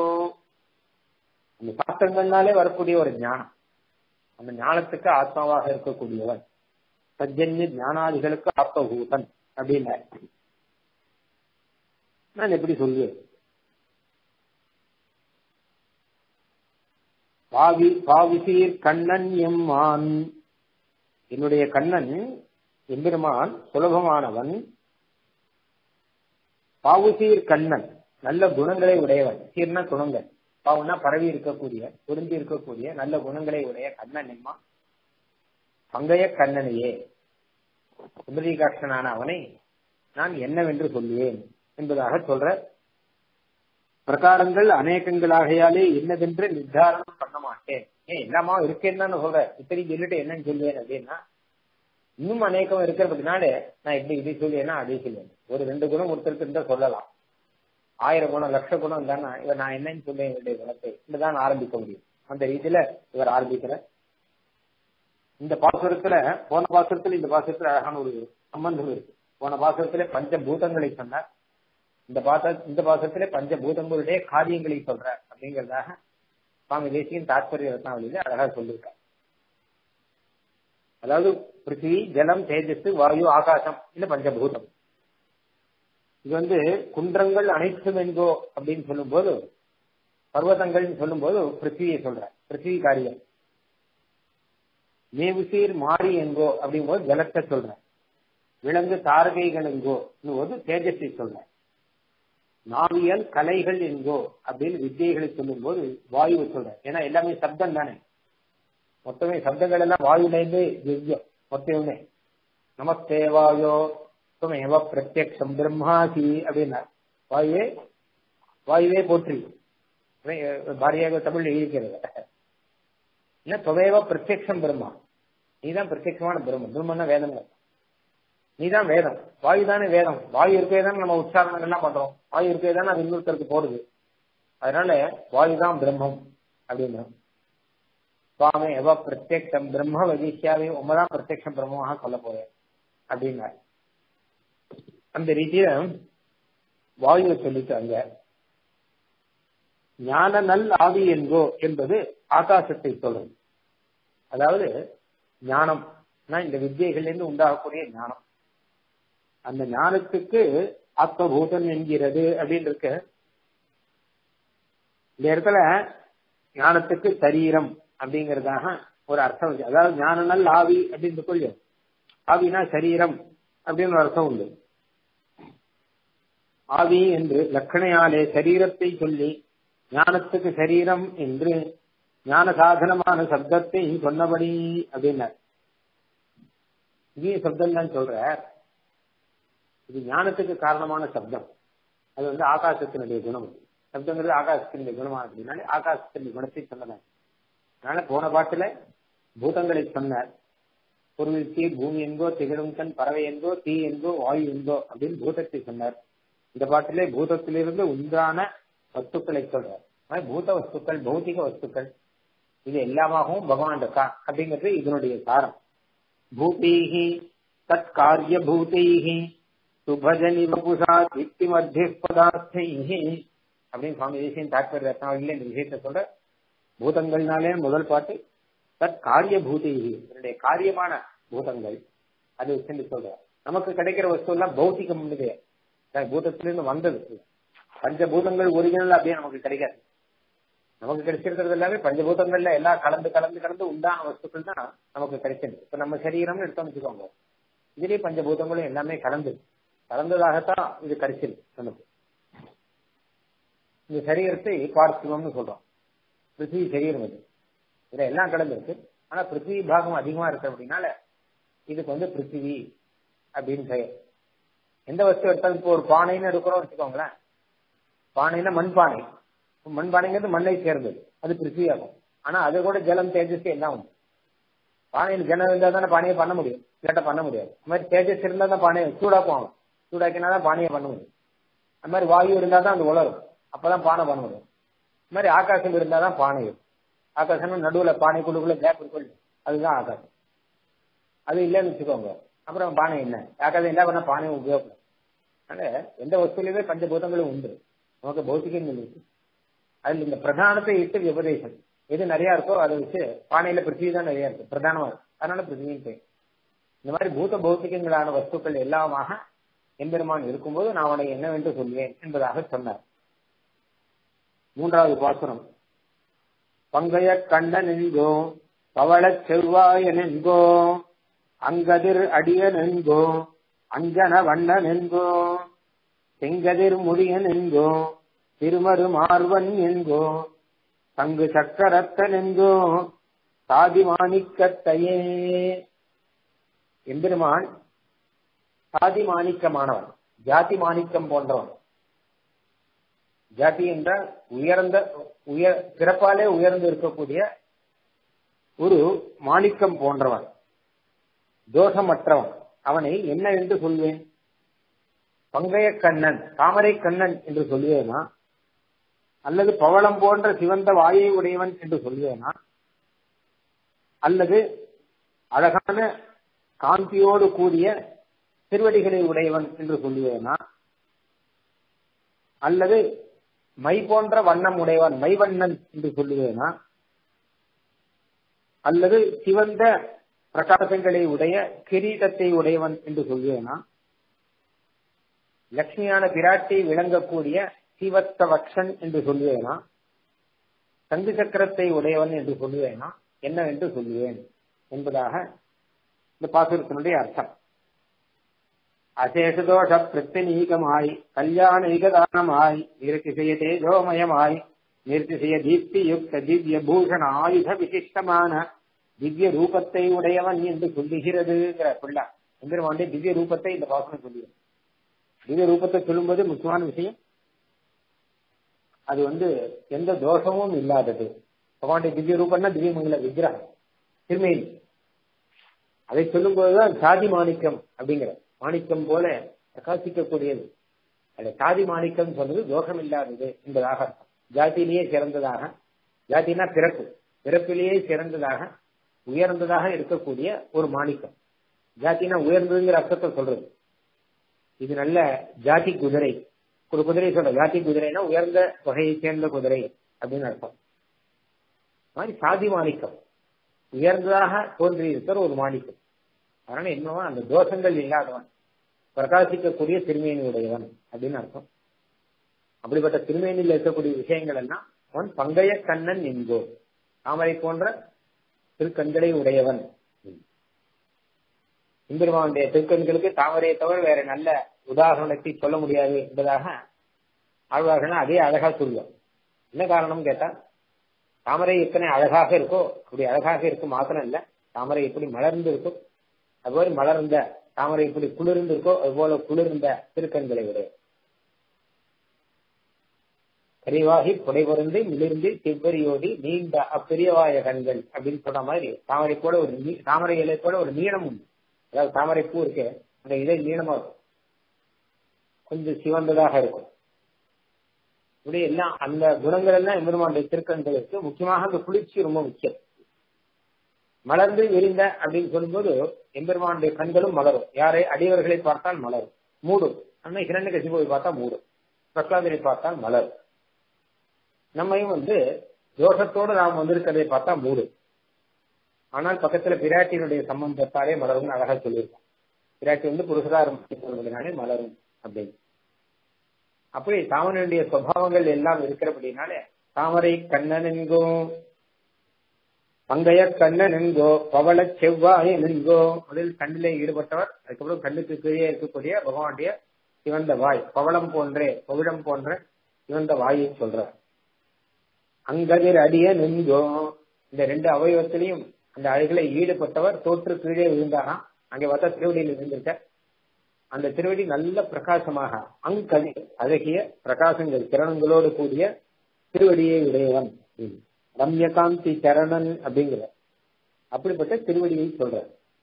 அந்த சாஸ்திரங்கள்னாலே வரக்கூடிய ஒரு ஞானம் அந்த ஞானத்துக்கு ஆத்மாவாக இருக்கக்கூடியவன் சஜன்ய ஞானாதிகளுக்கு ஆத்மபூதன் அப்படின்னு நான் எப்படி சொல்லுவேன் பாவி பாவிசீர் கண்ணன் எம்மான் என்னுடைய கண்ணன் எம்பெருமான் சுலபமானவன் பாவுசீர் கண்ணன் நல்ல குணங்களை உடையவன் சீர்ன குணங்கள் பாவம்னா பரவி இருக்கக்கூடிய பொருந்தி இருக்கக்கூடிய நல்ல குணங்களை உடைய கண்ணன் எம்மா பங்கைய கண்ணனையே சுந்தரீகாட்சனான அவனை நான் என்னவென்று சொல்லுவேன் என்பதாக சொல்ற பிரகாரங்கள் அநேகங்களாகையாலே என்னவென்று நிர்தாரணம் பண்ண மாட்டேன் ஏன் எல்லாமா இருக்கேன்னு தானே சொல்ற இத்தனை சொல்லிட்டு என்னன்னு சொல்லுவேன் அப்படின்னா இன்னும் அநேகம் இருக்கிறதுனால நான் இப்படி இதை சொல்லுவேன்னா அதை சொல்லுவேன் ஒரு ரெண்டு குணம் ஒருத்தருக்கு இருந்தா சொல்லலாம் ஆயிரம் குணம் லட்ச குணம் தானே இவர் நான் என்னன்னு சொல்லுவேன் என்னுடைய குணத்தை இப்படிதான் ஆரம்பிக்க முடியும் அந்த ரீதியில இவர் ஆரம்பிக்கிற இந்த பாசுரத்துல போன பாசுரத்துல இந்த பாசுரத்துல அழகான ஒரு சம்பந்தம் இருக்கு போன பாசுரத்துல பஞ்சபூதங்களை சொன்னார் இந்த பாச இந்த பாசத்திலே பஞ்சபூதங்களுடைய காரியங்களை சொல்ற அப்படிங்கறதாக சுவாமி தேசியின் தாற்பரிய ரத்னாவளியில அழகா சொல்லியிருக்கார் அதாவது பிருத்திவி ஜலம் தேஜஸ் வாயு ஆகாசம் இல்ல பஞ்சபூதம் இது வந்து குன்றங்கள் அனைத்தும் என்கோ அப்படின்னு சொல்லும்போது பர்வதங்கள் சொல்லும்போது பிருத்திவியை சொல்ற பிருத்திவி காரியம் மேவுசீர் மாறி என்கோ அப்படிங்கும்போது ஜலத்தை சொல்ற விலங்கு தாரகைகள் என்கோ போது தேஜஸை சொல்ற நாவியல் கலைகள் என்கோ அப்படின்னு வித்தியைகளை சொல்லும் போது வாயுவை சொல்ற ஏன்னா எல்லாமே சப்தம் தானே மொத்தமே சப்தங்கள் எல்லாம் வாயுலேருந்து திவ்யம் மொத்தமே நமஸ்தே வாயோ துமேவ பிரத்யக்ஷம் பிரம்மாசி அப்படின்னா வாயுவே வாயுவே போற்றி பாரியாக தமிழ் இருக்கிறது என்ன துவைவ பிரத்யக்ஷம் பிரம்மா நீதான் பிரத்யட்சமான பிரம்மம் பிரம்மன்னா வேதம் நீதான் வேதம் வாயு தானே வேதம் வாயு இருக்கே தானே நம்ம உச்சாரணங்கள் எல்லாம் பண்றோம் வாயு இருக்கே தானே அது இன்னொருத்தருக்கு போடுது அதனால வாயு தான் பிரம்மம் அப்படின்னு சுவாமி எவ பிரத்யக்ஷம் பிரம்ம வகிஷ்யாவே உமதான் பிரத்யக்ஷம் பிரம்மமாக சொல்ல போறேன் அப்படின்னா அந்த ரீதியில வாயுவை சொல்லிட்டாங்க ஞான நல் ஆவி என்கோ என்பது ஆகாசத்தை சொல்றது அதாவது ஞானம் இந்த வித்தியைகளிலிருந்து உண்டாகக்கூடிய ஞானம் அந்த ஞானத்துக்கு ஆத்மபூதம் என்கிறது அப்படின்னு இருக்கு இந்த இடத்துல ஞானத்துக்கு சரீரம் அப்படிங்கறதாக ஒரு அர்த்தம் இருக்கு அதாவது ஞான நல் ஆவி அப்படின்னு கொள்ளும் ஆவினா சரீரம் அப்படின்னு ஒரு அர்த்தம் உண்டு ஆவி என்று லக்கணையாலே சரீரத்தை சொல்லி ஞானத்துக்கு சரீரம் என்று ஞான சாதனமான சப்தத்தை சொன்னபடி அப்படின்னார் இங்கேயும் சப்தம் தான் சொல்ற இது ஞானத்துக்கு காரணமான சப்தம் அது வந்து ஆகாசத்தினுடைய குணம் சப்தங்கிறது ஆகாசத்தினுடைய குணமான அப்படின்னாலே ஆகாசத்தினுடைய குணத்தை சொன்னதான் அதனால போன பாட்டுல பூதங்களை சொன்னார் பொருள் தீ பூமி என்கோ திகழும் கண் பறவை என்கோ தீ என்கோ வாயு என்கோ அப்படின்னு பூதத்தை சொன்னார் இந்த பாட்டிலே பூதத்திலிருந்து உண்டான வஸ்துக்களை சொல்றார் பூத வஸ்துக்கள் பௌத்திக வஸ்துக்கள் இது எல்லாமாகவும் பகவான் இருக்கா அப்படிங்கிறது இதனுடைய சாரம் பூதீஹி தத் காரிய பூதைஹி சுபஜனி வபுஷா திப்தி மத்திய பதார்த்தைஹி அப்படின்னு சுவாமி தேசியன் தாற்பர் ரத்னாவளியில இந்த விஷயத்தை சொல்ற பூதங்கள்னாலே முதல் பாட்டு தத் காரிய பூதைஹி இதனுடைய காரியமான பூதங்கள் அது வச்சு சொல்ற நமக்கு கிடைக்கிற வஸ்து எல்லாம் பௌத்திகம் பூதத்திலிருந்து வந்தது பஞ்சபூதங்கள் ஒரிஜினல் அப்படியே நமக்கு கிடைக்காது நமக்கு கிடைச்சிருக்கிறது எல்லாமே பஞ்சபூதங்கள்ல எல்லாம் கலந்து கலந்து கலந்து உண்டான வஸ்துக்கள் தான் நமக்கு கிடைச்சது இப்ப நம்ம சரீரம்னு எடுத்தோம் வச்சுக்கோங்க இதுலயே பஞ்சபூதங்களும் எல்லாமே கலந்து கலந்ததாகத்தான் இது கிடைச்சது நமக்கு இந்த சரீரத்தை பார்த்திவம்னு சொல்றோம் பிருத்திவி சரீரம் இது இதுல எல்லாம் கலந்துருக்கு ஆனா பிருத்திவி பாகம் அதிகமா இருக்கு அப்படின்னால இதுக்கு வந்து பிருத்திவி அப்படின்னு பெயர் எந்த வஸ்து எடுத்தாலும் இப்போ ஒரு பானைன்னு எடுக்கிறோம் வச்சுக்கோங்களேன் பானைன்னா மண்பானை மண்பானைங்கிறது மண்ணை சேர்ந்தது அது பிருத்திவியாகும் ஆனா அது கூட ஜலம் தேஜஸ் எல்லாம் உண்டு பானையில் ஜலம் இருந்தால் தானே பானையை பண்ண முடியும் இல்லாட்ட பண்ண முடியாது அது மாதிரி தேஜஸ் இருந்தால் தான் பானையை சூடாக்குவாங்க சூடாக்கினா தான் பானையை பண்ண முடியும் அது மாதிரி வாயு இருந்தால் தான் அது உலரும் அப்பதான் பானை பண்ண முடியும் அது மாதிரி ஆகாசம் இருந்தால் தான் பானை இருக்கும் ஆகாசம் நடுவில் பானைக்குள்ளுக்குள்ள கேப் இருக்கும் அதுதான் ஆகாசம் அது இல்லைன்னு வச்சுக்கோங்க அப்புறம் பானை என்ன ஆகாசம் என்ன பண்ண பானையை உபயோகப்படும் அதனால எந்த வஸ்துலையுமே பஞ்சபூதங்களும் உண்டு நமக்கு பௌத்திகங்கள் இருக்கு அதுல இந்த பிரதானத்தை இட்டு விபதேசம் எது நிறைய இருக்கோ அதை வச்சு பானையில பிருத்திவி தான் நிறைய இருக்கு பிரதானமா இருக்கு அதனால பிருத்திவின்னு பேர் இந்த மாதிரி பூத பௌத்திகங்களான வஸ்துக்கள் எல்லாமாக எம்பெருமான் இருக்கும்போது நான் அவனை என்னவென்று சொல்வேன் என்பதாக சொன்னார் மூன்றாவது பாசுரம் பங்கைய கண்ணன் என்கோ பவளச் செவ்வாயன் என்கோ அங்கதிர் அடியன் என்கோ அஞ்சன வண்ணன் என்கோ செங்கதிர் முடியன் என்கோ திருமரு மார்வன் என்கோ தங்கு சக்கரத்தன் என்கோ சாதி மாணிக்கத்தையே எம்பெருமான் சாதி மாணிக்கமானவன் ஜாதி மாணிக்கம் போன்றவன் ஜாதி என்றால் உயர்ந்த உயர் பிறப்பாலே உயர்ந்து இருக்கக்கூடிய ஒரு மாணிக்கம் போன்றவன் தோஷமற்றவன் அவனை என்ன என்று சொல்வேன் பங்கைய கண்ணன் தாமரை கண்ணன் என்று சொல்வேனா அல்லது பவளம் போன்ற சிவந்த வாயை உடையவன் என்று சொல்வேனா அல்லது அழகான காந்தியோடு கூடிய திருவடிகளை உடையவன் என்று சொல்லுவேனா அல்லது மை போன்ற வண்ணம் உடையவன் மைவண்ணன் என்று சொல்லுவேனா அல்லது சிவந்த பிரகாசங்களை உடைய கிரீடத்தை உடையவன் என்று சொல்லுவேனா லட்சுமியான பிராட்டி விளங்கக்கூடிய சீவத்த வக்ஷன் என்று சொல்லுவேனா சங்கு சக்கரத்தை உடையவன் என்று சொல்லுவேனா என்னவென்று சொல்லுவேன் என்பதாக இந்த பாசுரத்தினுடைய அர்த்தம் அசேஷதோஷ பிரத்தினீகமாய் கல்யாண ஈகதானமாய் நிறுத்திசைய தேஜோமயமாய் நிறுத்திசைய தீப்தி யுக்த திவ்ய பூஷண ஆயுத விசிஷ்டமான திவ்ய ரூபத்தை உடையவன் என்று சொல்லுகிறதுங்கிற பிள்ளை எம்பெருமாண்டே திவ்ய ரூபத்தை இந்த பாசனம் சொல்லுகிறது திவ்ய ரூபத்தை சொல்லும்போது முக்கியமான விஷயம் அது வந்து எந்த தோஷமும் இல்லாதது பகவானுடைய திவ்ய ரூபம்னா திவ்யமங்கல விக்கிரகம் திருமேனி அதை சொல்லும்போதுதான் சாதி மாணிக்கம் அப்படிங்கிற மாணிக்கம் போல பிரகாசிக்கக்கூடியது அந்த சாதி மாணிக்கம் சொன்னது தோஷம் இல்லாதது என்பதாக அர்த்தம் ஜாதியிலேயே சிறந்ததாக ஜாதினா பிறப்பு பிறப்பிலேயே சிறந்ததாக உயர்ந்ததாக இருக்கக்கூடிய ஒரு மாணிக்கம் ஜாதினா உயர்ந்ததுங்கிற அர்த்தத்தை சொல்றது இது நல்ல ஜாதி குதிரை ஒரு குதிரை சொல்ற ஜாதி குதிரைனா உயர்ந்த வகையை சேர்ந்த குதிரை அப்படின்னு அர்த்தம் மாதிரி சாதி மாணிக்கம் உயர்ந்ததாக தோன்றி இருக்கிற ஒரு மாணிக்கம் அதனால என்னவா அந்த தோஷங்கள் இல்லாதவன் பிரகாசிக்கக்கூடிய திருமேனி உடையவன் அப்படின்னு அர்த்தம் அப்படிப்பட்ட திருமேனியில் இருக்கக்கூடிய விஷயங்கள் எல்லாம் அவன் பங்கைய கண்ணன் என்கோ தாமரை போன்ற திருக்கண்களை உடையவன் இந்திரமாவுடைய திருக்கண்களுக்கு தாமரையை தவிர வேற நல்ல உதாரணத்தை சொல்ல முடியாது என்பதாக ஆழ்வார்கள் அதே அழகா சொல்லுவோம் என்ன காரணம் கேட்டா தாமரை எத்தனை அழகாக இருக்கோ அப்படி அழகாக இருக்கும் மாத்திரம் இல்ல தாமரை எப்படி மலர்ந்து இருக்கோ அதுபோல மலர்ந்த தாமரை எப்படி குளிர்ந்து இருக்கோ அதுபோல குளிர்ந்த திருக்கண்களை உடைய கரிவாகி புடை பொருந்து மிளிர்ந்து செவ்வரியோடி நீண்ட அப்பெரியவாய கண்கள் அப்படின்னு சொன்ன மாதிரி தாமரை கூட ஒரு தாமரை இலை கூட ஒரு நீளம் உண்டு அதாவது தாமரை பூ இருக்கு அந்த இலை நீளமா இருக்கும் கொஞ்சம் சிவந்ததாக இருக்கும் இப்படி எல்லாம் அந்த குணங்கள் எல்லாம் எம்பெருமானுடைய திருக்கண்களுக்கு முக்கியமாக அந்த குளிர்ச்சி ரொம்ப முக்கியம் மலர்ந்து விரிந்த அப்படின்னு சொல்லும்போது எம்பெருமானுடைய கண்களும் மலரும் யாரை அடியவர்களை பார்த்தால் மலரும் மூடும் ஆனால் இரண்டு கசிபோவை பார்த்தா மூடும் பிரகலாதனை பார்த்தால் மலரும் நம்மையும் வந்து தோஷத்தோடு நாம் வந்திருக்கிறதை பார்த்தா மூடும் ஆனால் பக்கத்துல பிராட்டியினுடைய சம்பந்தத்தாலே மலரும் அழகா சொல்லியிருக்கோம் பிராட்டி வந்து புருஷகாரம் மலரும் அப்படின்னு அப்படி தாமரையுடைய சுவாவங்கள் எல்லாம் இருக்கிறபடினாலே தாமரை கண்ணன் என்கோ பங்கைய கண்ணன் என்கோ பவள செவ்வாய் என்கோ அதில் கண்ணிலே ஈடுபட்டவர் அதுக்கப்புறம் கண்ணுக்கு கீழே இருக்கக்கூடிய பகவானுடைய சிவந்த வாய் பவளம் போன்றே பவிழம் போன்ற சிவந்த வாயை சொல்றார் அங்கதிர் அடிய நெஞ்சோ இந்த ரெண்டு அவயவத்திலையும் அந்த அழகில ஈடுபட்டவர் தோற்று கீழே விழுந்தாராம் அங்கே பார்த்தா திருவடியில் விழுந்திருக்க அந்த திருவடி நல்ல பிரகாசமாக அங்கதி அழகிய பிரகாசங்கள் கிரணங்களோடு கூடிய திருவடியை உடையவன் ரம்யகாந்தி சரணன் அப்படிங்கிற அப்படிப்பட்ட திருவடியை சொல்ற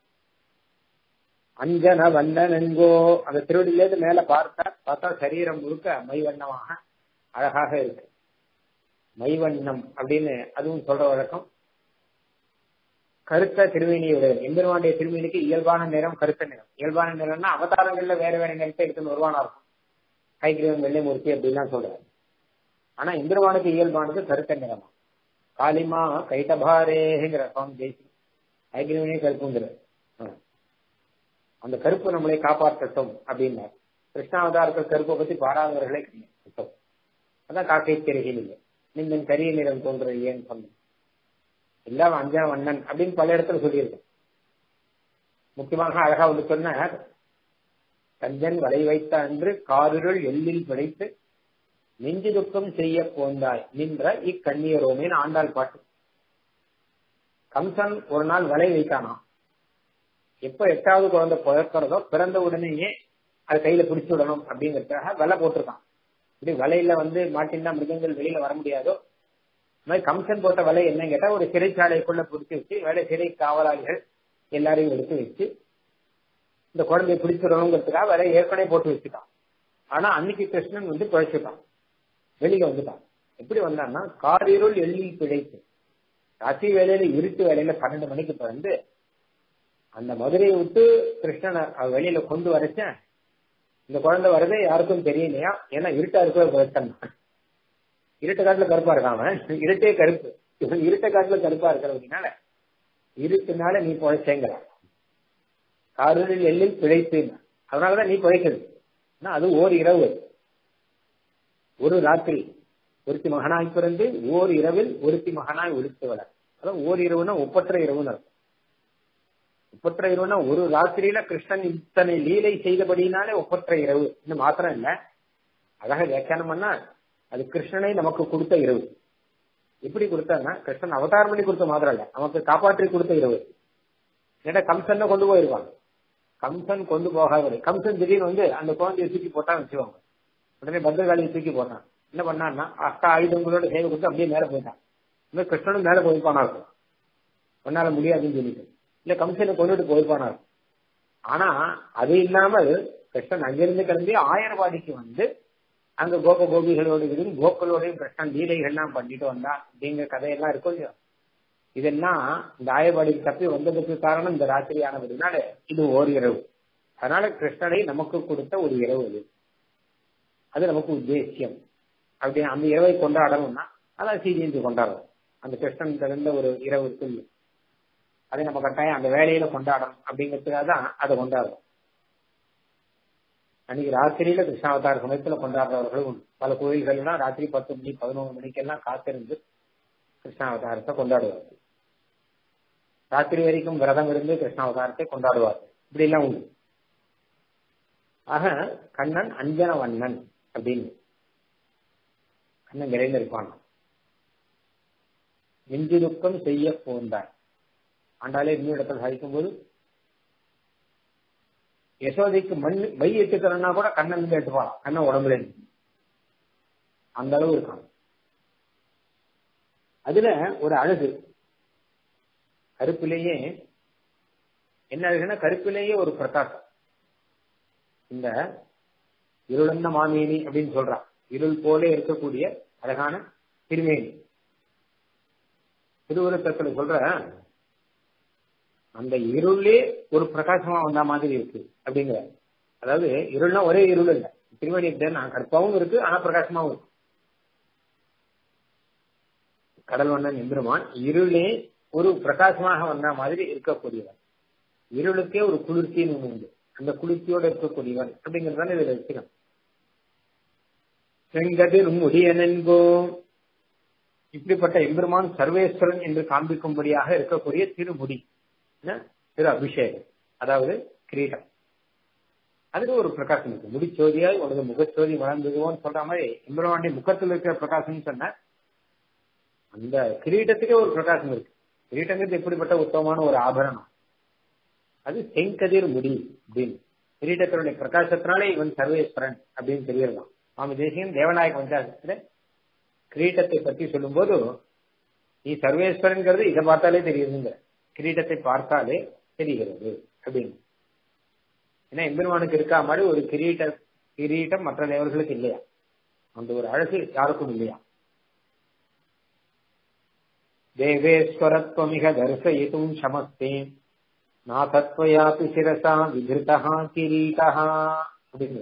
அஞ்சன வண்ணன் என்கோ அந்த திருவடியிலேருந்து மேல பார்த்தா பார்த்தா சரீரம் முழுக்க மைவண்ணமாக அழகாக இருக்கு மைவண்ணம் அப்படின்னு அதுவும் சொல்ற வழக்கம் கருத்த திருவேணியுடைய எம்பெருமானுடைய திருவேணிக்கு இயல்பான நிறம் கருத்த நிறம் இயல்பான நிறம்னா அவதாரங்கள்ல வேற வேற நிறத்தை எடுத்துன்னு வருவானா இருக்கும் கைகிரீவன் வெள்ளை மூர்த்தி அப்படின்லாம் சொல்றாரு ஆனா எம்பெருமானுக்கு இயல்பானது கருத்த நிறமா காளிமா கைட்டபாரேங்கிற சுவாமி தேசி கைகிரீவனே கருப்புங்கிற அந்த கருப்பு நம்மளை காப்பாற்றட்டும் அப்படின்னார் கிருஷ்ணாவதாரத்தில் கருப்பை பத்தி பாராதவர்களே கிடையாது அதான் காக்கை தெரிகையில் இல்லை நீங்கள் கரிய நிறம் தோன்ற ஏன்னு சொன்னேன் எல்லாம் அஞ்சன வண்ணன் அப்படின்னு பல இடத்துல சொல்லியிருக்கேன் முக்கியமாக அழகா வந்து சொன்ன கஞ்சன் வலை வைத்த அன்று காருருள் எல்லில் பிழைத்து நெஞ்சு துக்கம் செய்ய போந்தாய் நின்ற இக்கண்ணியரோமேன்னு ஆண்டாள் பாட்டு கம்சன் ஒரு நாள் வலை வைத்தானாம் எப்ப எட்டாவது குழந்தை பிறக்கிறதோ பிறந்த உடனேயே அது கையில பிடிச்சு விடணும் அப்படிங்கறதுக்காக வலை போட்டிருக்கான் இப்படி வலையில வந்து மாட்டின்னா மிருகங்கள் வெளியில வர முடியாதோ இந்த மாதிரி கம்சன் போட்ட வலை என்னன்னு கேட்டா ஒரு சிறைச்சாலைக்குள்ள பிடிச்சி வச்சு வேலை சிறை காவலாளிகள் எல்லாரையும் எடுத்து வச்சு இந்த குழந்தைய பிடிச்சிடணுங்கிறதுக்காக வலை ஏற்கனவே போட்டு வச்சுட்டான் ஆனா அன்னைக்கு கிருஷ்ணன் வந்து பிழைச்சுட்டான் வெளியில வந்துட்டான் எப்படி வந்தான்னா காரிருள் எள்ளில் பிழைத்து ராத்திரி வேலையில இருட்டு வேலையில பன்னெண்டு மணிக்கு பிறந்து அந்த மதுரையை விட்டு கிருஷ்ணனை வெளியில கொண்டு வரைச்சேன் இந்த குழந்தை வரதே யாருக்கும் தெரியலையா ஏன்னா இருட்டா இருக்கிற பிரச்சனை இருட்ட காட்டுல கருப்பா இருக்கான் இருட்டே கருப்பு இவன் இருட்ட காட்டுல கருப்பா இருக்கிறதுனால இருட்டுனால நீ பிழைச்சேங்கிற காரில் எல்லில் பிழைத்து அதனாலதான் நீ பிழைக்கிறது அது ஓர் இரவு ஒரு ராத்திரி ஒருத்தி மகனாய் பிறந்து ஓர் இரவில் ஒருத்தி மகனாய் ஒழித்தவள அதான் ஓர் இரவுனா ஒப்பற்ற இரவுன்னு அர்த்தம் ஒப்பற்ற இரவுனா ஒரு ராத்திரியில கிருஷ்ணன் இத்தனை லீலை செய்தபடினாலே ஒப்பற்ற இரவு இன்னும் மாத்திரம் இல்ல அழக வியாக்கியானம் பண்ணா அது கிருஷ்ணனை நமக்கு கொடுத்த இரவு எப்படி கொடுத்தான்னா கிருஷ்ணன் அவதாரம் பண்ணி கொடுத்த மாத்திரம் இல்ல நமக்கு காப்பாற்றி கொடுத்த இரவு ஏன்னா கம்சன் கொண்டு போயிருவாங்க கம்சன் கொண்டு போகாத கம்சன் திடீர்னு வந்து அந்த குழந்தைய தூக்கி போட்டா வச்சுவாங்க உடனே பத்திரகாளியை தூக்கி போட்டான் என்ன பண்ணான்னா அக்கா ஆயுதங்களோட சேவை கொடுத்து அப்படியே மேல போயிட்டான் இன்னும் கிருஷ்ணனும் மேல போயிருப்பானா இருக்கும் ஒன்னால முடியாதுன்னு சொல்லிட்டு இல்ல கம்சனை கொண்டுட்டு போயிருப்பானா இருக்கும் ஆனா அது இல்லாமல் கிருஷ்ணன் அங்கிருந்து கிளம்பி ஆயர்வாடிக்கு வந்து அங்க கோப கோபிகளோடு இருந்து கோக்களோடையும் கிருஷ்ணன் லீலைகள்லாம் பண்ணிட்டு வந்தான் அப்படிங்கிற கதையெல்லாம் இருக்கும் இல்லையா இதெல்லாம் இந்த ஆயர்வாடிக்கு தப்பி வந்ததுக்கு காரணம் இந்த ராத்திரி ஆனதுனால இது ஓர் இரவு அதனால கிருஷ்ணனை நமக்கு கொடுத்த ஒரு இரவு அது அது நமக்கு உத்தேசியம் அப்படி அந்த இரவை கொண்டாடணும்னா அதான் சீஜெயந்தி கொண்டாடுறோம் அந்த கிருஷ்ணன் பிறந்த ஒரு இரவு இருக்கு அதை நம்ம கட்டாயம் அந்த வேலையில கொண்டாடணும் அப்படிங்கிறதுக்காக தான் அதை கொண்டாடுறோம் அன்னைக்கு ராத்திரியில கிருஷ்ணாவதார சமயத்துல கொண்டாடுறவர்களும் உண்டு பல கோயில்கள்லாம் ராத்திரி பத்து மணி பதினோரு மணிக்கெல்லாம் காத்திருந்து கிருஷ்ணாவதாரத்தை கொண்டாடுவார்கள் ராத்திரி வரைக்கும் விரதம் இருந்து கிருஷ்ணாவதாரத்தை கொண்டாடுவார்கள் இப்படி எல்லாம் உண்டு ஆக கண்ணன் அஞ்சன வண்ணன் அப்படின்னு கண்ணன் நிறைந்திருப்பான் நெஞ்சு துக்கம் செய்ய போந்தார் ஆண்டாலே இன்னும் இடத்துல சாதிக்கும் போது யசோதைக்கு மண் மை எட்டுக்கிறன்னா கூட கண்ணன் இருந்து எட்டுப்பான் கண்ணன் உடம்புல இருந்து அந்த அளவு இருக்கான் அதுல ஒரு அழகு கருப்பிலேயே என்ன அழகுன்னா கருப்பிலேயே ஒரு பிரகாசம் இந்த இருளந்த மாமேனி அப்படின்னு சொல்றான் இருள் போல இருக்கக்கூடிய அழகான திருமேனி திருவுருத்தத்துல சொல்ற அந்த இருளே ஒரு பிரகாசமா வந்த மாதிரி இருக்கு அப்படிங்கிற அதாவது இருள்னா ஒரே இருள் இல்ல திருமணி நான் கற்பாவும் இருக்கு ஆனா பிரகாசமாவும் இருக்கு கடல் வண்ணன் எந்திரமான் இருளே ஒரு பிரகாசமாக வந்த மாதிரி இருக்கக்கூடியவன் இருளுக்கே ஒரு குளிர்ச்சின்னு ஒண்ணு உண்டு அந்த குளிர்ச்சியோட இருக்கக்கூடியவன் அப்படிங்கறதான இதுல வச்சுக்கணும் செங்கதிர் முடியனென்கோ இப்படிப்பட்ட எம்பெருமான் சர்வேஸ்வரன் என்று காண்பிக்கும்படியாக இருக்கக்கூடிய திருமுடி திரு அபிஷேகம் அதாவது கிரீடம் அதுக்கு ஒரு பிரகாசம் இருக்கு முடிச்சோதியாய் உனது முகச்சோதி வளர்ந்ததுவோன்னு சொல்ற மாதிரி எம்பெருமானுடைய முகத்தில் இருக்கிற பிரகாசம் சொன்ன அந்த கிரீடத்துக்கே ஒரு பிரகாசம் இருக்கு கிரீடங்கிறது எப்படிப்பட்ட உத்தமமான ஒரு ஆபரணம் அது செங்கதிர் முடி அப்படின்னு கிரீடத்தினுடைய பிரகாசத்தினாலே இவன் சர்வேஸ்வரன் அப்படின்னு தெரியலாம் சுவாமி தேசியம் தேவநாயக பஞ்சாயத்துல கிரீட்டத்தை பத்தி சொல்லும் போது நீ சர்வேஸ்வரன்கிறது இதை பார்த்தாலே தெரியுதுங்க கிரீட்டத்தை பார்த்தாலே தெரிகிறது அப்படின்னு ஏன்னா எம்பெருமானுக்கு இருக்கா மாதிரி ஒரு கிரீட்ட கிரீட்டம் மற்ற தேவர்களுக்கு இல்லையா அந்த ஒரு அழகு யாருக்கும் இல்லையா தேவேஸ்வரத்வமிக தரிசயித்தும் சமஸ்தே நாதத்வயாபி சிரசா விதிருதா கிரீட்டா அப்படிங்கிற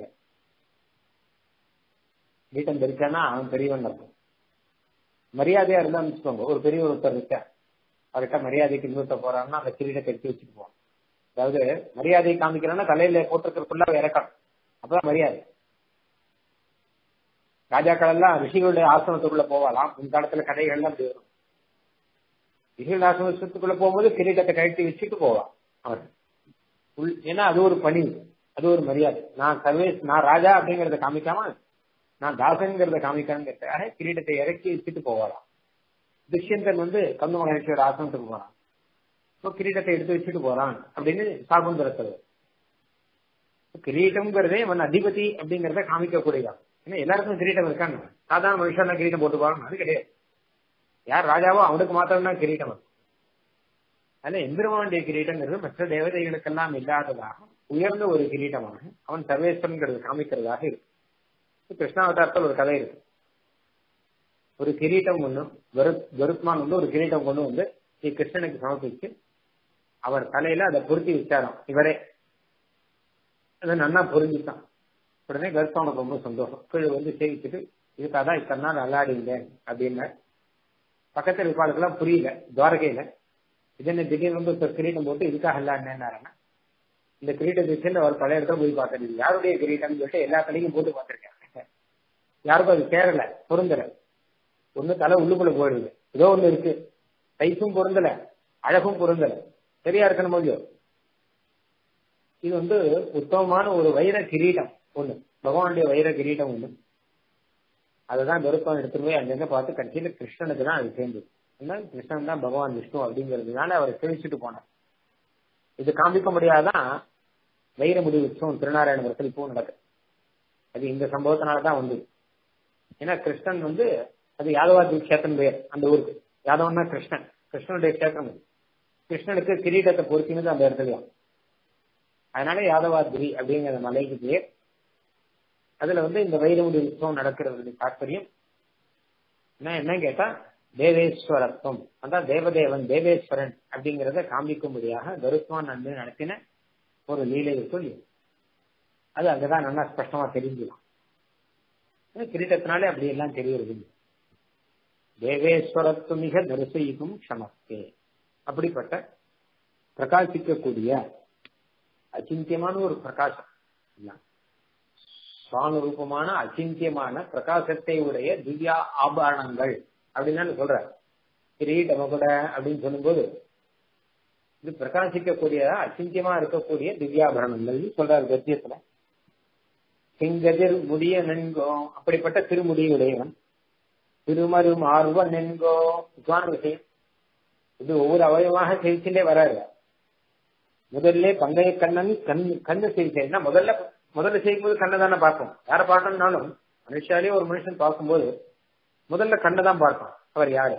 கிரீட்டம் தெரிச்சானா அவன் பெரியவன் அர்த்தம் மரியாதையா இருந்தான்னு வச்சுக்கோங்க ஒரு பெரிய ஒருத்தர் இருக்க அவர்கிட்ட மரியாதைக்கு நிறுத்த போறாருன்னா அந்த கிரீடத்தை எடுத்து வச்சுட்டு போவான் அதாவது மரியாதையை காமிக்கிறான்னா தலையில போட்டிருக்கிறதுக்குள்ள இறக்கணும் அப்பதான் மரியாதை ராஜாக்கள் எல்லாம் ரிஷிகளுடைய ஆசிரமத்துக்குள்ள போவாலாம் இந்த காலத்துல கதைகள்லாம் அப்படி வரும் ரிஷிகள் ஆசிரமத்துக்குள்ள போகும்போது கிரீடத்தை கழட்டி வச்சுட்டு போவான் அவர் ஏன்னா அது ஒரு பணி அது ஒரு மரியாதை நான் சர்வேஸ் நான் ராஜா அப்படிங்கறத காமிக்காம நான் தாசங்கிறத காமிக்கிறேங்கிறதுக்காக கிரீடத்தை இறக்கி வச்சுட்டு போவாராம் துஷ்யந்தன் வந்து கந்து மகேஸ்வர ஆசிரமத்துக்கு போறான் இப்போ கிரீடத்தை எடுத்து வச்சுட்டு போறான் அப்படின்னு சாகுந்தரத்தில் கிரீட்டம்ங்கிறதே அவன் அதிபதி அப்படிங்கறத காமிக்க கூடியதான் ஏன்னா எல்லாருக்கும் கிரீட்டம் இருக்காங்க சாதாரண மனுஷன் கிரீட்டம் போட்டு போறாங்க அது கிடையாது யார் ராஜாவோ அவனுக்கு மாத்திரம் தான் கிரீட்டம் அது அதனால எந்திரவாண்டிய கிரீட்டங்கிறது மற்ற தேவதைகளுக்கெல்லாம் இல்லாததாக உயர்ந்த ஒரு கிரீட்டமாக அவன் சர்வேஸ்வரங்கிறது காமிக்கிறதாக இருக்கு கிருஷ்ணாவதாரத்தில் ஒரு கதை இருக்கு ஒரு கிரீட்டம் ஒண்ணு கருத்மான் வந்து ஒரு கிரீட்டம் கொண்டு வந்து ஸ்ரீ கிருஷ்ணனுக்கு சமர்ப்பிச்சு அவர் தலையில அதை பொருத்தி வச்சாராம் இவரே அதை நன்னா பொருந்தித்தான் உடனே கருத்மானுக்கு ரொம்ப சந்தோஷம் கீழே வந்து சேவிச்சுட்டு இதுக்காக தான் இத்தனை நாள் நல்லாடிங்க அப்படின்னு பக்கத்தில் இருப்பாளுக்கெல்லாம் புரியல துவாரகையில இது என்ன திடீர்னு வந்து ஒரு கிரீட்டம் போட்டு இதுக்காக இல்லான்னு இந்த கிரீட்டம் வச்சு அவர் பழைய இடத்துல போய் பார்த்தது யாருடைய கிரீட்டம்னு சொல்லிட்டு எல்லா தலையும் போட்டு பார்த்திருக்காங்க யாருக்கும் அது சேரல பொருந்தல ஒண்ணு தலை உள்ளுக்குள்ள போயிடுது ஏதோ ஒண்ணு இருக்கு சைஸும் பொருந்தல அழகும் பொருந்தல சரியா இருக்கணும் இல்லையோ இது வந்து உத்தமமான ஒரு வைர கிரீடம் ஒண்ணு பகவானுடைய வைர கிரீடம் ஒண்ணு அதுதான் கருப்பம் எடுத்துட்டு போய் அங்கங்க பார்த்து கட்சியில கிருஷ்ணனுக்கு தான் அது சேர்ந்தது கிருஷ்ணன் தான் பகவான் விஷ்ணு அப்படிங்கிறதுனால அவரை சேவிச்சுட்டு போனார் இது காண்பிக்க முடியாதான் வைரமுடி உற்சவம் திருநாராயணபுரத்தில் இப்போ நடக்குது அது இந்த சம்பவத்தினாலதான் வந்தது ஏன்னா கிருஷ்ணன் வந்து அது யாதவாதி கஷேத்திரம் பேர் அந்த ஊருக்கு யாதவன்னா கிருஷ்ணன் கிருஷ்ணனுடைய கஷேத்திரம் அது கிருஷ்ணனுக்கு கிரீடத்தை பொருத்தினது அந்த இடத்துலயும் அதனால யாதவாதிரி அப்படிங்கிற மலைக்கு பேர் அதுல வந்து இந்த வைரமுடி உற்சவம் நடக்கிறது தாற்பயம் என்ன என்ன கேட்டா தேவேஸ்வரத்துவம் அதான் தேவதேவன் தேவேஸ்வரன் அப்படிங்கிறத காண்பிக்கும்படியாக கருத்மான் அன்பு நடத்தின ஒரு லீலையை சொல்லி அது அங்கதான் நல்லா ஸ்பஷ்டமா தெரிஞ்சுக்கலாம் கிரீட்டத்தினாலே அப்படி எல்லாம் தெரிகிறது தேவேஸ்வரத்து மிக தரிசைக்கும் க்ஷமஸ்தே அப்படிப்பட்ட பிரகாசிக்கக்கூடிய அச்சிந்தியமான ஒரு பிரகாசம் சுவானுரூபமான அச்சிந்தியமான பிரகாசத்தை உடைய திவ்யா ஆபரணங்கள் அப்படின்னு சொல்ற கிரீடம் கூட அப்படின்னு சொல்லும்போது இது பிரகாசிக்கக்கூடிய அச்சிந்தியமா இருக்கக்கூடிய திவ்யாபரணங்கள் சொல்றாரு கத்தியத்துல செங்கதிர் முடிய நன்கோ அப்படிப்பட்ட திருமுடியுடையவன் திருமரு மார்வன் நென்கோ முக்கியமான விஷயம் இது ஒவ்வொரு அவயவமாக செய்திலே வராது முதல்ல பங்கைய கண்ணன் கண் கண்ணு செய்தினா முதல்ல முதல்ல செய்யும்போது கண்ணை தானே பார்ப்போம் யாரை பார்க்கணும்னாலும் மனுஷாலே ஒரு மனுஷன் பார்க்கும்போது முதல்ல கண்ணை தான் பார்க்கும் அவர் யாரு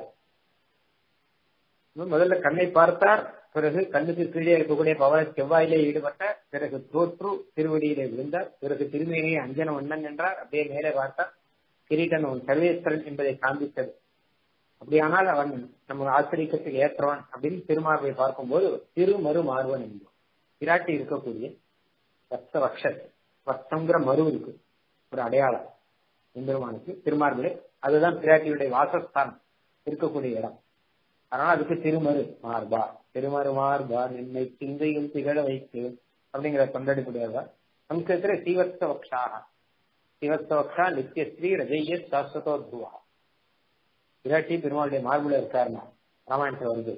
முதல்ல கண்ணை பார்த்தார் பிறகு கண்ணுக்கு கீழே இருக்கக்கூடிய பவள செவ்வாயிலே ஈடுபட்ட பிறகு தோற்று திருவடியிலே விழுந்தார் பிறகு திருமேனியை அஞ்சன வண்ணன் என்றார் அப்படியே மேலே பார்த்தார் கிரீட்டன் அவன் சர்வேஸ்வரன் என்பதை காண்பித்தது அப்படியானால் அவன் நம்ம ஆசிரியத்துக்கு ஏற்றவன் அப்படின்னு திருமார்பை பார்க்கும்போது திருமறு மாறுவன் என்போம் பிராட்டி இருக்கக்கூடிய வர்த்த வக்ஷத் வர்த்தங்கிற மறு இருக்கு ஒரு அடையாளம் எம்பெருமானுக்கு திருமார்பிலே அதுதான் பிராட்டியுடைய வாசஸ்தானம் இருக்கக்கூடிய இடம் அதனால அதுக்கு திருமறு மார்பா திருமறு மார்பா என்னை சிந்தையில் திகழ வைத்து அப்படிங்கிற கொண்டாடக்கூடியதா சம்ஸ்கிருத்துல சீவஸ்த வக்ஷாக சீவஸ்த வக்ஷா நித்யஸ்ரீ ரஜய்ய சாஸ்வதோ துவா விராட்டி பெருமாளுடைய மார்புல இருக்காருன்னா ராமாயணத்துல வருது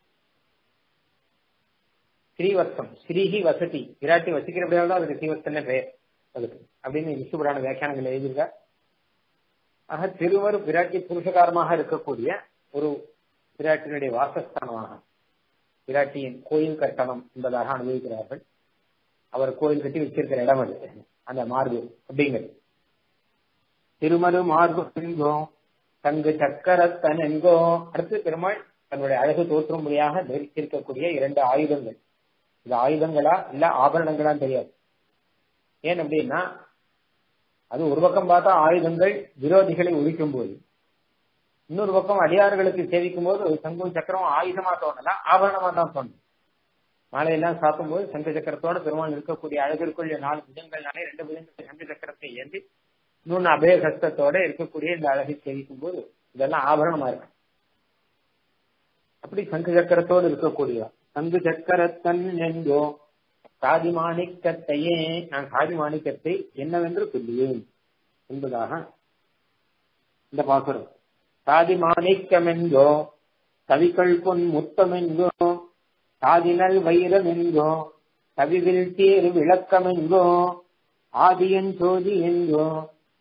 ஸ்ரீவத்சம் ஸ்ரீஹி வசதி விராட்டி வசிக்கிறபடியால் தான் அதுக்கு ஸ்ரீவத்சன்னு பெயர் அதுக்கு அப்படின்னு விஷ்ணு புராண வியாக்கியானங்கள் எழுதியிருக்கா ஆக திருவரு பிராட்டி புருஷகாரமாக இருக்கக்கூடிய ஒரு பிராட்டினுடைய வாசஸ்தானமாக பிராட்டியின் கோயில் கட்டணம் என்பதாக அனுபவிக்கிறார்கள் அவர் கோயில் கட்டி வச்சிருக்கிற இடம் அது அந்த மார்பு அப்படிங்கிறது திருமரு மார்பு என்கோ தங்கு சக்கரத்தன் என்கோ அடுத்து பெருமாள் தன்னுடைய அழகு தோற்றும்படியாக தரித்திருக்கக்கூடிய இரண்டு ஆயுதங்கள் இது ஆயுதங்களா இல்ல ஆபரணங்களா தெரியாது ஏன் அப்படின்னா அது ஒரு பக்கம் பார்த்தா ஆயுதங்கள் விரோதிகளை ஒழிக்கும் போது இன்னொரு பக்கம் அடியார்களுக்கு சேவிக்கும் போது சங்கும் சக்கரம் ஆயுதமா தோணல ஆபரணமா தான் தோணும் மாலையெல்லாம் சாத்தும் போது சங்க சக்கரத்தோட பெருமாள் இருக்கக்கூடிய அழகிற்குள் நாலு புஜங்கள்னாலே ரெண்டு புஜங்கள் சங்க சக்கரத்தை ஏந்தி இன்னொன்னு அபய கஷ்டத்தோட இருக்கக்கூடிய இந்த அழகை சேவிக்கும் போது இதெல்லாம் ஆபரணமா இருக்கு அப்படி சங்கு சக்கரத்தோடு இருக்கக்கூடியவா சங்கு சக்கரத்தன் என்றோ சாதி மாணிக்கத்தையே நான் சாதி மாணிக்கத்தை என்னவென்று சொல்லுவேன் என்பதாக இந்த பாசுரம் சாதி மாணிக்கமென்கோ கவிகள் பொன் முத்தமென்கோ சாதினல் வைரமென்கோ கவிவில் தேர் விளக்கமென்கோ ஆதியன் சோதி என்கோ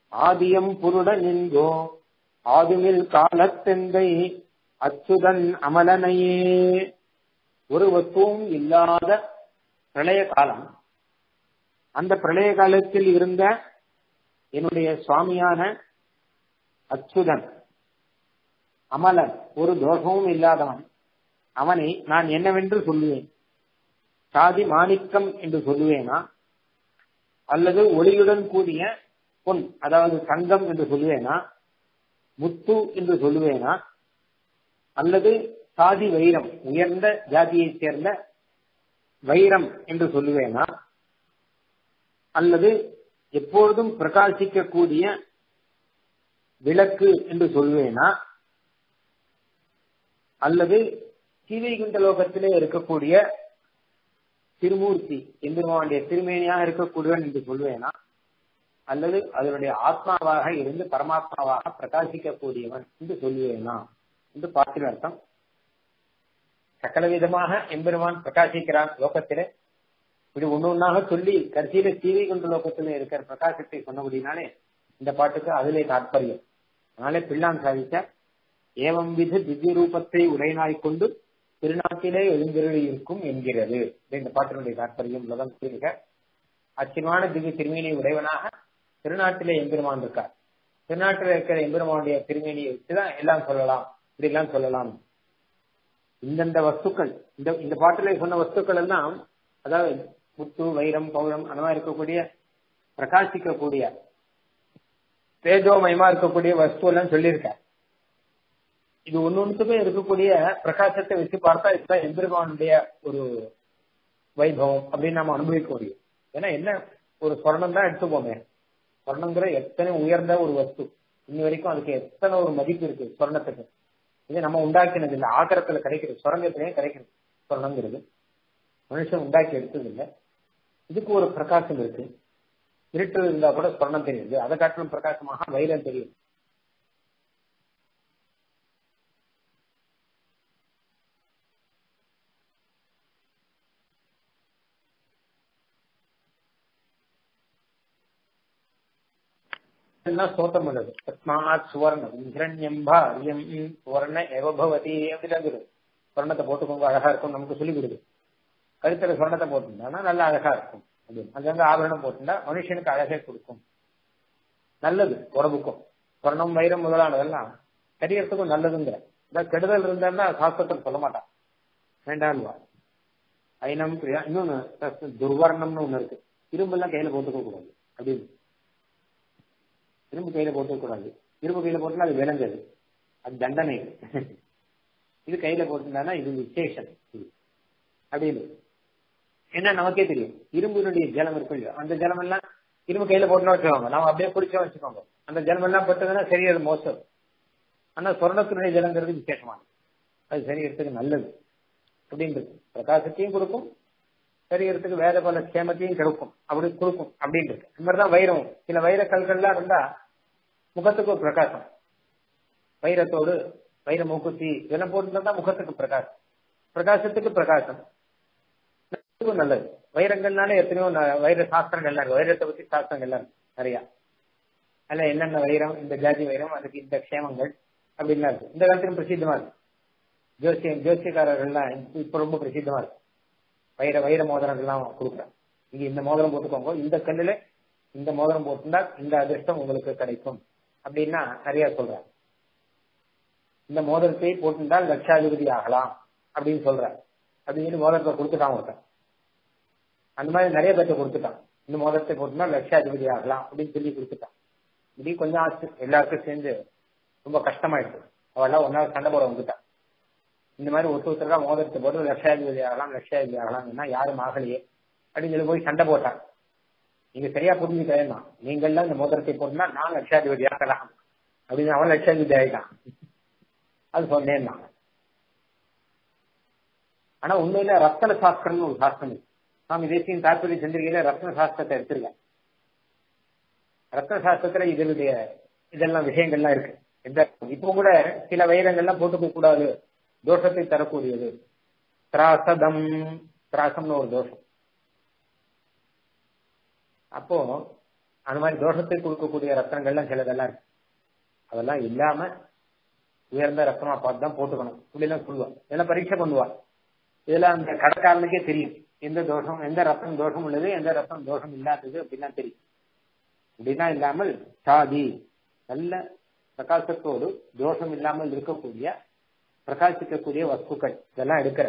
ஆதியம் புருட நின்றோ ஆதுமில் காலத்தெந்தை அச்சுதன் அமலனையே ஒரு வஸ்துவும் இல்லாத பிரளய காலம் அந்த பிரளய காலத்தில் இருந்த என்னுடைய சுவாமியான அச்சுதன் அமலன் ஒரு தோஷமும் இல்லாதவன் அவனை நான் என்னவென்று சொல்லுவேன் சாதி மாணிக்கம் என்று சொல்லுவேனா அல்லது ஒளியுடன் கூடிய பொன் அதாவது தங்கம் என்று சொல்லுவேனா முத்து என்று சொல்லுவேனா அல்லது சாதி வைரம் உயர்ந்த ஜாதியைச் சேர்ந்த வைரம் என்று சொல்லுவேனா அல்லது எப்பொழுதும் பிரகாசிக்கக்கூடிய விளக்கு என்று சொல்லுவேனா அல்லது சீவைகுண்ட லோகத்திலே இருக்கக்கூடிய திருமூர்த்தி எம்பெருமானுடைய திருமேனியாக இருக்கக்கூடியவன் என்று சொல்லுவேனா அல்லது அதனுடைய ஆத்மாவாக இருந்து பரமாத்மாவாக பிரகாசிக்கக்கூடியவன் என்று சொல்லுவேனா என்று பார்க்கிற அர்த்தம் சகல விதமாக எம்பெருமான் பிரகாசிக்கிறான் லோகத்திலே இப்படி ஒண்ணு ஒன்னாக சொல்லி கடைசியில சீவை கொண்ட லோகத்துல இருக்கிற பிரகாசத்தை சொன்னபடினாலே இந்த பாட்டுக்கு அதிலே தாற்பயம் அதனாலே பிள்ளான் சாதித்த ஏவம் வித திவ்ய ரூபத்தை உரைநாய் கொண்டு திருநாட்டிலே எழுந்திருளி இருக்கும் என்கிறது இந்த பாட்டினுடைய தாற்பயம் உலகம் புரியுக அச்சிறுமான திவ்ய திருமேனி உடையவனாக திருநாட்டிலே எம்பெருமான் இருக்கார் திருநாட்டில் இருக்கிற எம்பெருமானுடைய திருமேனியை வச்சுதான் எல்லாம் சொல்லலாம் இப்படி எல்லாம் சொல்லலாம் இந்தந்த வஸ்துக்கள் இந்த இந்த பாட்டிலே சொன்ன வஸ்துக்கள் எல்லாம் அதாவது முத்து வைரம் பௌரம் அந்த மாதிரி இருக்கக்கூடிய பிரகாசிக்கக்கூடிய தேஜோமயமா இருக்கக்கூடிய வஸ்து எல்லாம் சொல்லியிருக்க இது ஒன்னு ஒன்றுக்குமே இருக்கக்கூடிய பிரகாசத்தை வச்சு பார்த்தா இதுதான் எம்பெருமானுடைய ஒரு வைபவம் அப்படின்னு நம்ம அனுபவிக்க முடியும் ஏன்னா என்ன ஒரு சொர்ணம் தான் எடுத்துப்போமே சொர்ணங்கிற எத்தனை உயர்ந்த ஒரு வஸ்து இன்னி வரைக்கும் அதுக்கு எத்தனை ஒரு மதிப்பு இருக்கு சொர்ணத்துக்கு இது நம்ம உண்டாக்கினது இல்லை ஆக்கிரத்துல கிடைக்கிறது சுரங்கத்திலேயே கிடைக்கிறது சொர்ணங்கிறது மனுஷன் உண்டாக்கி எடுத்தது இல்லை இதுக்கு ஒரு பிரகாசம் இருக்கு இருட்டு இருந்தா கூட சொர்ணம் தெரியுது அதை காட்டிலும் பிரகாசமாக வைரம் தெரியும் ஸ்தோத்திரம் பண்ணுது தஸ்மாத் சுவர்ணம் ஹிரண்யம்பா அரியம் சுவர்ண எவபவதி அப்படின்னு சொர்ணத்தை போட்டுக்கோங்க அழகா இருக்கும் நமக்கு சொல்லி கொடுது கழுத்துல சொர்ணத்தை போட்டுருந்தா நல்லா அழகா இருக்கும் அப்படின்னு அங்கங்க ஆபரணம் போட்டுருந்தா மனுஷனுக்கு அழகே கொடுக்கும் நல்லது உடம்புக்கும் சொர்ணம் வைரம் முதலானதெல்லாம் சரீரத்துக்கும் நல்லதுங்கிற அதாவது கெடுதல் இருந்தா சாஸ்திரத்தில் சொல்ல மாட்டான் வேண்டாம்வா ஐனம் இன்னொன்னு துர்வர்ணம்னு ஒண்ணு இருக்கு இரும்பு எல்லாம் கையில போட்டுக்க கூடாது அப்படின்னு இரும்பு கையில போட்டுக்க கூடாது இரும்பு கையில போட்டுனா அது விளங்குது அது தண்டனை இது கையில போட்டிருந்தானா இது விசேஷம் அப்படின்னு என்ன நமக்கே தெரியும் இரும்பினுடைய ஜலம் இருக்கு இல்லையோ அந்த ஜலம் எல்லாம் இரும்பு கையில போட்டுனா வச்சுக்கோங்க நம்ம அப்படியே குடிச்சோம் வச்சுக்கோங்க அந்த ஜலம் எல்லாம் பட்டதுன்னா சரி அது மோசம் ஆனா சொர்ணத்தினுடைய ஜலங்கிறது விசேஷமானது அது சரீரத்துக்கு நல்லது அப்படின்றது பிரகாசத்தையும் கொடுக்கும் சரீரத்துக்கு வேற பல சேமத்தையும் கிடைக்கும் அப்படி கொடுக்கும் அப்படின்றது இந்த மாதிரிதான் வைரம் சில வைர கல்கள்லாம் இருந்தா முகத்துக்கு ஒரு பிரகாசம் வைரத்தோடு வைர மூக்குத்தி இதெல்லாம் போட்டுருந்தா முகத்துக்கு பிரகாசம் பிரகாசத்துக்கு பிரகாசம் நல்லது வைரங்கள்னால எத்தனையோ வைர சாஸ்திரங்கள்லாம் இருக்கு வைரத்தை பத்தி சாஸ்திரங்கள்லாம் இருக்கு நிறைய அதுல என்னென்ன வைரம் இந்த ஜாதி வைரம் அதுக்கு இந்த க்ஷேமங்கள் அப்படின்லாம் இருக்கு இந்த காலத்திலும் பிரசித்தமா இருக்கு ஜோசியம் ஜோசியக்காரர்கள்லாம் இப்ப ரொம்ப பிரசித்தமா இருக்கு வைர வைர மோதிரங்கள்லாம் கொடுக்குறேன் இங்க இந்த மோதிரம் போட்டுக்கோங்க இந்த கல்லுல இந்த மோதிரம் போட்டுருந்தா இந்த அதிர்ஷ்டம் உங்களுக்கு கிடைக்கும் அப்படின்னா நிறைய சொல்றேன் இந்த மோதிரத்தை போட்டிருந்தால் லட்சாதிபதி ஆகலாம் அப்படின்னு சொல்றேன் அப்படின்னு மோதிரத்தை கொடுத்துட்டான் ஒருத்தன் அந்த மாதிரி நிறைய பேர்த்த கொடுத்துட்டான் இந்த மோதிரத்தை போட்டுனா லட்சாதிபதி ஆகலாம் அப்படின்னு சொல்லி கொடுத்துட்டான் இப்படி கொஞ்சம் ஆச்சு எல்லாருக்கும் சேர்ந்து ரொம்ப கஷ்டமாயிடுச்சு அவெல்லாம் ஒன்னா சண்டை போட வந்துட்டான் இந்த மாதிரி ஒருத்தர் ஒருத்தருக்கா மோதிரத்தை போட்டு லட்சாதிபதி ஆகலாம் லட்சாதிபதி ஆகலாம் யாரும் ஆகலையே அப்படின்னு சொல்லி போய் சண்டை போட்டான் நீங்க சரியா புரிஞ்சுக்கிறேன் நீங்கள்லாம் இந்த மோதிரத்தை போட்டுனா நான் லட்சாதிபதி ஆகலாம் அப்படின்னு அவன் லட்சாதிபதி ஆகிட்டான் அது சொன்னேன் நான் ஆனா உண்மையில ரத்தன சாஸ்திரம்னு ஒரு சாஸ்திரம் இருக்கு சுவாமி தேசியம் தாற்பரிய சந்திரிகையில ரத்ன சாஸ்திரத்தை எடுத்திருக்கேன் ரத்ன சாஸ்திரத்துல இதனுடைய இதெல்லாம் விஷயங்கள்லாம் இருக்கு எந்த இப்போ கூட சில வைரங்கள்லாம் போட்டுக்க கூடாது தோஷத்தை தரக்கூடியது திராசதம் திராசம்னு ஒரு தோஷம் அப்போ அந்த மாதிரி தோஷத்தை கொடுக்கக்கூடிய ரத்தனங்கள்லாம் சிலதெல்லாம் இருக்கு அதெல்லாம் இல்லாம உயர்ந்த ரத்தமா பார்த்து தான் போட்டுக்கணும் இப்படிலாம் சொல்லுவா இதெல்லாம் பரீட்சை பண்ணுவா இதெல்லாம் அந்த கடைக்காரனுக்கே தெரியும் எந்த தோஷம் எந்த ரத்தம் தோஷம் உள்ளது எந்த ரத்தம் தோஷம் இல்லாதது அப்படிலாம் தெரியும் இப்படிலாம் இல்லாமல் சாதி நல்ல பிரகாசத்தோடு தோஷம் இல்லாமல் இருக்கக்கூடிய பிரகாசிக்கக்கூடிய வஸ்துக்கள் இதெல்லாம் எடுக்கிற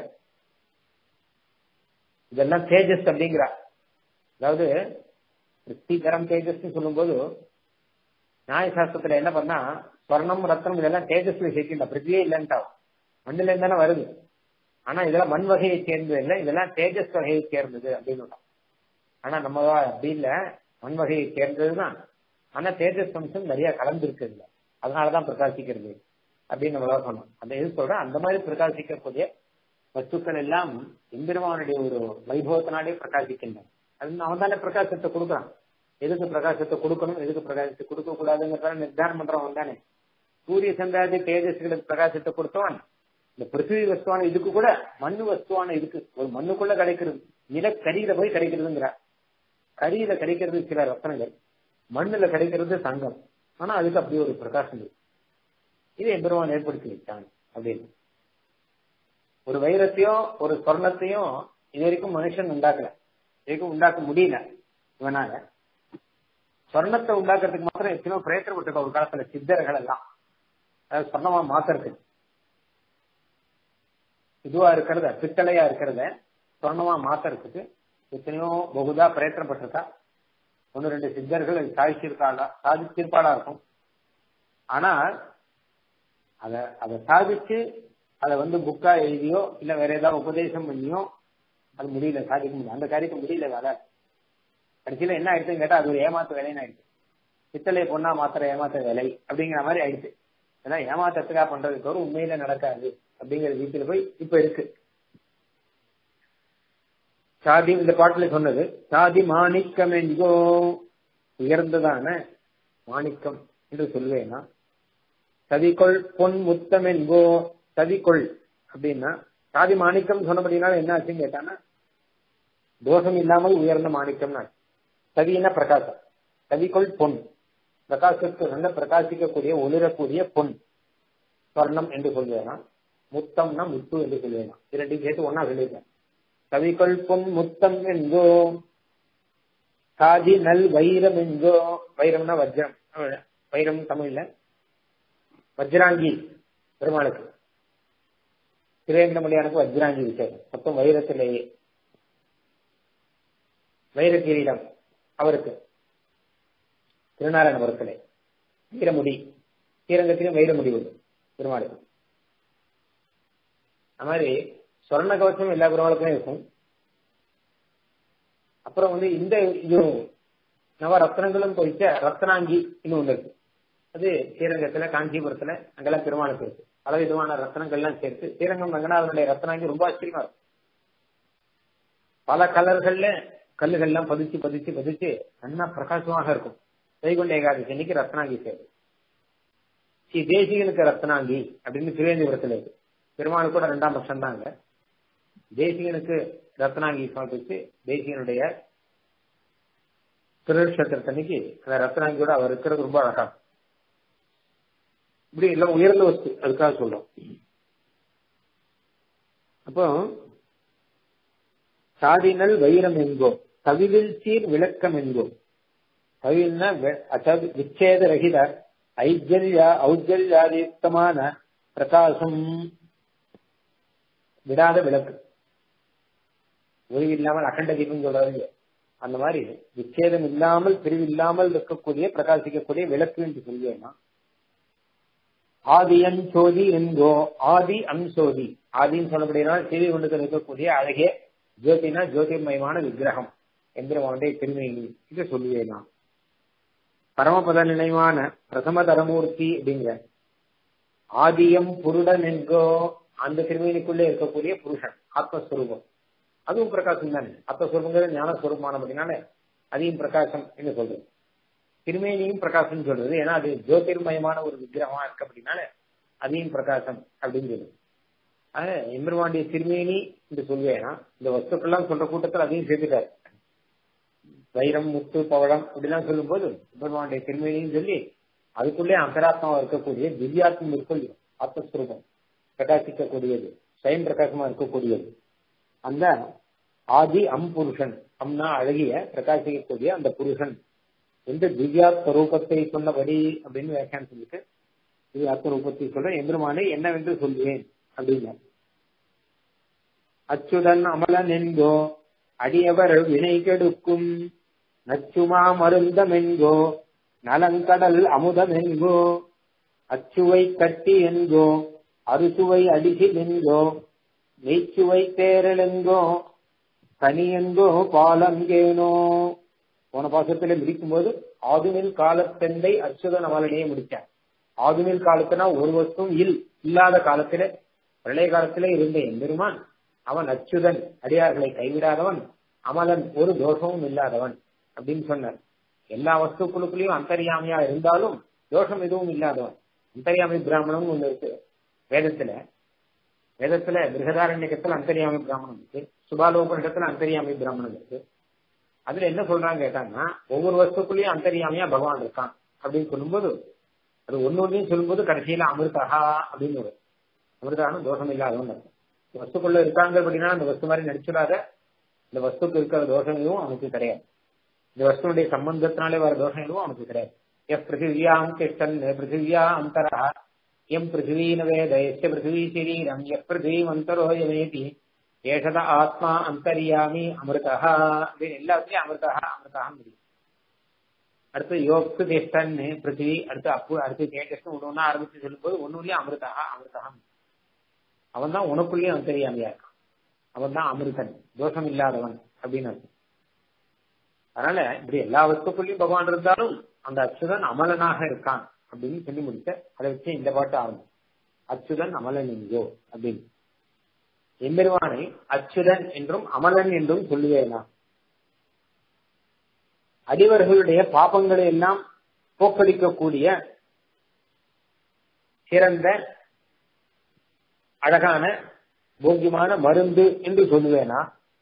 இதெல்லாம் தேஜஸ் அப்படிங்கிறா அதாவது திருப்திகரம் தேஜஸ் சொல்லும்போது நியாயசாஸ்திரத்துல என்ன பண்ணா ஸ்வர்ணம் ரத்னம் இதெல்லாம் தேஜஸ்ல சேர்க்கின்ற பிருத்தியே இல்லைன்ட்டா மண்ணுல இருந்தானே வருது ஆனா இதெல்லாம் மண் வகையை சேர்ந்தது இல்லை இதெல்லாம் தேஜஸ் வகையை சேர்ந்தது அப்படின்னு ஆனா நம்ம அப்படி இல்ல மண் வகையை சேர்ந்ததுதான் ஆனா தேஜஸ் அம்சம் நிறைய கலந்து இருக்கு இல்ல அதனாலதான் பிரகாசிக்கிறது அப்படின்னு நம்மளா சொன்னோம் அந்த இது சொல்றேன் அந்த மாதிரி பிரகாசிக்கக்கூடிய வஸ்துக்கள் எல்லாம் எம்பெருமானுடைய ஒரு வைபவத்தினாலே பிரகாசிக்கின்றன அது அவன் தானே பிரகாசத்தை கொடுக்குறான் எதுக்கு பிரகாசத்தை கொடுக்கணும் எதுக்கு பிரகாசத்தை கொடுக்க கூடாதுங்கிறத நிர்தாரம் பண்றவன் தானே சூரிய சந்திராதி தேஜஸ்களுக்கு பிரகாசத்தை கொடுத்தவன் இந்த பிருத்திவி வஸ்துவான இதுக்கு கூட மண்ணு வஸ்துவான இதுக்கு ஒரு மண்ணுக்குள்ள கிடைக்கிறது நிலக்கரியில போய் கிடைக்கிறதுங்கிற கரியில கிடைக்கிறது சில ரத்தனங்கள் மண்ணுல கிடைக்கிறது தங்கம் ஆனா அதுக்கு அப்படி ஒரு பிரகாசம் இருக்கு இது எம்பெருமான் ஏற்படுத்தி வச்சாங்க அப்படின்னு ஒரு வைரத்தையும் ஒரு சொர்ணத்தையும் இது வரைக்கும் மனுஷன் உண்டாக்கல இதுக்கும் உண்டாக்க முடியல இவனால சொர்ணத்தை உண்டாக்குறதுக்கு மாத்திரம் எத்தனையோ பிரயத்தனப்பட்டிருக்க ஒரு காலத்துல சித்தர்கள் எல்லாம் அதாவது சொர்ணமா மாத்துறதுக்கு இதுவா இருக்கிறத பித்தளையா இருக்கிறத சொர்ணமா மாத்துறதுக்கு எத்தனையோ பகுதா பிரயத்தனப்பட்டிருக்கா ஒன்னு ரெண்டு சித்தர்கள் அது சாதிச்சிருக்காளா சாதிச்சிருப்பாளா இருக்கும் ஆனா அத அதை சாதிச்சு அதை வந்து புக்கா எழுதியோ இல்ல வேற ஏதாவது உபதேசம் பண்ணியோ அது முடியல சாதிக்க முடியல அந்த காரியத்தை முடியல வேலை கடைசியில என்ன ஆயிடுச்சுன்னு கேட்டா அது ஒரு ஏமாத்து வேலைன்னு ஆயிடுச்சு பித்தளையை பொண்ணா மாத்திர ஏமாத்த வேலை அப்படிங்கிற மாதிரி ஆயிடுச்சு ஏன்னா ஏமாத்தத்துக்காக பண்றது தவிர உண்மையில நடக்காது அப்படிங்கிற வீட்டுல போய் இப்ப இருக்கு சாதி இந்த பாட்டுல சொன்னது சாதி மாணிக்கம் என்கோ உயர்ந்ததான மாணிக்கம் என்று சொல்வேனா சதிகொள் பொன் முத்தம் என்கோ சதிகொள் அப்படின்னா சாதி மாணிக்கம் சொன்னபடினால என்ன ஆச்சுன்னு கேட்டானா தோஷம் இல்லாமல் உயர்ந்த மாணிக்கம்னா சதினா பிரகாசம் சதிகொள் பொன் பிரகாசத்துக்கு நல்ல பிரகாசிக்கக்கூடிய ஒளிரக்கூடிய பொன் ஸ்வர்ணம் என்று சொல்வேனா முத்தம்னா முத்து என்று சொல்வேனா இரண்டையும் சேர்த்து ஒன்னா சொல்லியிருக்கேன் கவிகள் பொன் முத்தம் என்கோ காதி நல் வைரம் என்கோ வைரம்னா வஜ்ரம் வைரம் தமிழ்ல வஜ்ராங்கி பெருமாளுக்கு திருவேங்கடமணியானுக்கு வஜ்ராங்கி விசேஷம் மொத்தம் வைரத்திலேயே வைர கிரீடம் அவருக்கு திருநாராயணபுரத்திலே வீரமுடி ஸ்ரீரங்கத்திலும் வைரமுடி உண்டு பெருமாளுக்கு அது மாதிரி சொர்ண கவசம் எல்லா பெருமாளுக்குமே இருக்கும் அப்புறம் வந்து இந்த இது நவ ரத்னங்களும் போயிச்ச ரத்னாங்கி இன்னும் ஒன்று இருக்கு அது ஸ்ரீரங்கத்துல காஞ்சிபுரத்துல அங்கெல்லாம் பெருமாளுக்கு இருக்கு பல விதமான ரத்னங்கள்லாம் சேர்த்து ஸ்ரீரங்கம் ரங்கநாதனுடைய ரத்னாங்கி ரொம்ப ஆச்சரியமா இருக்கும் பல கலர்கள்ல கல்லுகள்லாம் பதிச்சு பதிச்சு பதிச்சு நல்லா பிரகாசமாக இருக்கும் வைகுண்ட ஏகாதசி அன்னைக்கு ரத்னாங்கி சேரு ஸ்ரீ தேசிகனுக்கு ரத்னாங்கி அப்படின்னு திருவேந்திபுரத்துல இருக்கு பெருமாள் கூட ரெண்டாம் பட்சம் தான் அங்க தேசிகனுக்கு ரத்னாங்கி சமர்ப்பிச்சு தேசிகனுடைய திருநட்சத்திரத்தன்னைக்கு அந்த ரத்னாங்கியோட அவர் இருக்கிறது ரொம்ப அழகா இப்படி எல்லாம் உயர்ந்த வஸ்து அதுக்காக சொல்றோம் அப்போ சாதினல் வைரம் என்கோ கவிவில் சீர் விளக்கம் என்கோ கவில்னா அதாவது விச்சேத ரகித ஐஜல்யா ஔஜல்யாதியுக்தமான பிரகாசம் விடாத விளக்கு ஒளிவு இல்லாமல் அகண்ட தீபம் சொல்றாரு அந்த மாதிரி விச்சேதம் இல்லாமல் பிரிவில்லாமல் இருக்கக்கூடிய பிரகாசிக்கக்கூடிய விளக்கு என்று சொல்வேனா ஆதி அஞ்சோதி என்கோ ஆதி அம்சோதி ஆதின்னு சொல்லப்படுகிறால் செய்தி கொண்டு இருக்கக்கூடிய அழகிய ஜோதினா ஜோதிர்மயமான விக்கிரகம் எந்திரமாவுடைய திருமையினி என்று சொல்லுவேனா பரமபத நினைவான பிரதம தரமூர்த்தி அப்படிங்கிற ஆதியம் புருடன் என்கோ அந்த திருமேனிக்குள்ளே இருக்கக்கூடிய புருஷன் ஆத்மஸ்வரூபம் அதுவும் பிரகாசம் தானே ஆத்மஸ்வரூபங்கிறது ஞானஸ்வரூபமான அப்படின்னால அதையும் பிரகாசம் என்று சொல்றது திருமேனியும் பிரகாசம் சொல்றது ஏன்னா அது ஜோதிர்மயமான ஒரு விக்கிரகமா இருக்கு அப்படின்னால அதையும் பிரகாசம் அப்படின்னு சொல்லுது ஆக எம்பெருமாண்டிய திருமேனி என்று சொல்வேனா இந்த வஸ்துக்கள்லாம் சொல்ற கூட்டத்தில் அதையும் சேர்த்துட்டாரு வைரம் முத்து பவளம் இப்படிலாம் சொல்லும்போது பெருமானுடைய திருமையையும் சொல்லி அதுக்குள்ளே அந்தராத்மாவா இருக்கக்கூடிய திவ்யாத்மம் இருக்கும் ஆத்மஸ்வரூபம் பிரகாசிக்கக்கூடியது ஸ்வயம் பிரகாசமா இருக்கக்கூடியது அந்த ஆதி அம் புருஷன் அம்னா அழகிய பிரகாசிக்கக்கூடிய அந்த புருஷன் எந்த திவ்யாத்ம ரூபத்தை சொன்னபடி அப்படின்னு வியாக்கியானம் சொல்லிட்டு திவ்யாத்ம ரூபத்தை சொல்ற எம்பெருமானை என்னவென்று சொல்லுவேன் அப்படின்னா அச்சுதன் அமலன் என்கோ அடியவர் வினை கெடுக்கும் நச்சுமா மருந்தமென்கோ நலங்கடல் அமுதமென்கோ அச்சுவை கட்டி என்கோ அறுசுவை அடிசில் என்கோ மெய்ச்சுவை தேரலெங்கோ கனியெங்கோ பாலங்கேனோ போன பாசத்துல முடிக்கும் போது ஆதுமில் காலத்தெந்தை அச்சுதன் அமலனையே முடிச்சார் ஆதுமில் காலத்துனா ஒரு வருஷம் இல் இல்லாத காலத்துல பிரளய காலத்திலே இருந்த எம்பெருமான் அவன் அச்சுதன் அடியார்களை கைவிடாதவன் அமலன் ஒரு தோஷமும் இல்லாதவன் அப்படின்னு சொன்னார் எல்லா வஸ்துக்களுக்குள்ளயும் அந்தரியாமையா இருந்தாலும் தோஷம் எதுவும் இல்லாதவன் அந்தரியாமை பிராமணம் ஒண்ணு இருக்கு வேதத்துல வேதத்துல பிருகதாரண்யத்துல அந்தரியாமை பிராமணம் இருக்கு சுபாலோபனிடத்துல அந்தரியாமை பிராமணம் இருக்கு அதுல என்ன சொல்றாங்க கேட்டாங்கன்னா ஒவ்வொரு வஸ்துக்குள்ளயும் அந்தரியாமையா பகவான் இருக்கான் அப்படின்னு சொல்லும்போது அது ஒன்னு ஒன்னையும் சொல்லும்போது கடைசியில அமிர்தஹா அப்படின்னு வரும் அமிர்தான தோஷம் இல்லாதவன் அர்த்தம் வஸ்துக்குள்ள இருக்காங்க அப்படின்னா அந்த வஸ்து மாதிரி நடிச்சிடாத இந்த வஸ்துக்கு இருக்கிற தோஷம் எதுவும் அவனுக்கு கிடையாது இந்த வஸ்துனுடைய சம்பந்தத்தினாலே வர தோஷம் எதுவும் அவனுக்கு கிடையாது எப் பிருத்திவியாம் திஷ்டன் பிருத்திவியா அந்தரா எம் பிருத்திவீன வேத எஸ்ய பிருத்திவி சரீரம் எப் பிருத்திவி அந்தரோ யமேதி ஏஷத ஆத்மா அந்தரியாமி அமிர்தா அப்படின்னு எல்லாத்துலயும் அமிர்தா அமிர்தா முடியும் அடுத்து யோக்து திஷ்டன் பிருத்திவி அடுத்து அப்பு அடுத்து தேஜஸ் ஒண்ணு ஒண்ணா ஆரம்பிச்சு சொல்லும்போது ஒண்ணுலயும் அமிர்தா அமிர்தா அவன் தான் உனக்குள்ளேயும் அந்தரியாமையா இருக்கான் அவன் தான் அமிர்தன் தோஷம் இல்லாதவன் அப்படின்னு அர்த்தம் அதனால இப்படி எல்லா வஸ்துக்குள்ளயும் பகவான் இருந்தாலும் அந்த அச்சுதன் அமலனாக இருக்கான் அப்படின்னு சொல்லி முடிச்ச அதை வச்சு இந்த பாட்டு ஆரம்பம் அச்சுதன் அமலன் என்கோ அப்படின்னு எம்பெருவானை அச்சுதன் என்றும் அமலன் என்றும் சொல்லுவேனா அடிவர்களுடைய பாப்பங்களை எல்லாம் போக்கடிக்கக்கூடிய சிறந்த அழகான போக்கியமான மருந்து என்று சொல்லுவேனா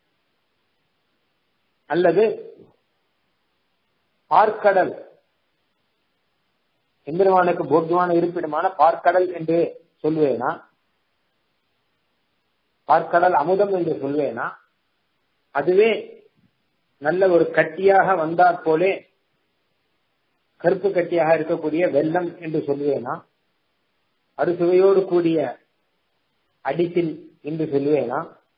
அல்லது பார்க்கடல் எம்பெருமானுக்கு போக்கியமான இருப்பிடமான பார்க்கடல் என்று சொல்லுவேனா பார்க்கடல் அமுதம் என்று சொல்வேனா அதுவே நல்ல ஒரு கட்டியாக வந்தாற் போலே கருப்பு கட்டியாக இருக்கக்கூடிய வெள்ளம் என்று சொல்லுவேனா அறுசுவையோடு கூடிய அடிசில் என்று சொல்லுவேனா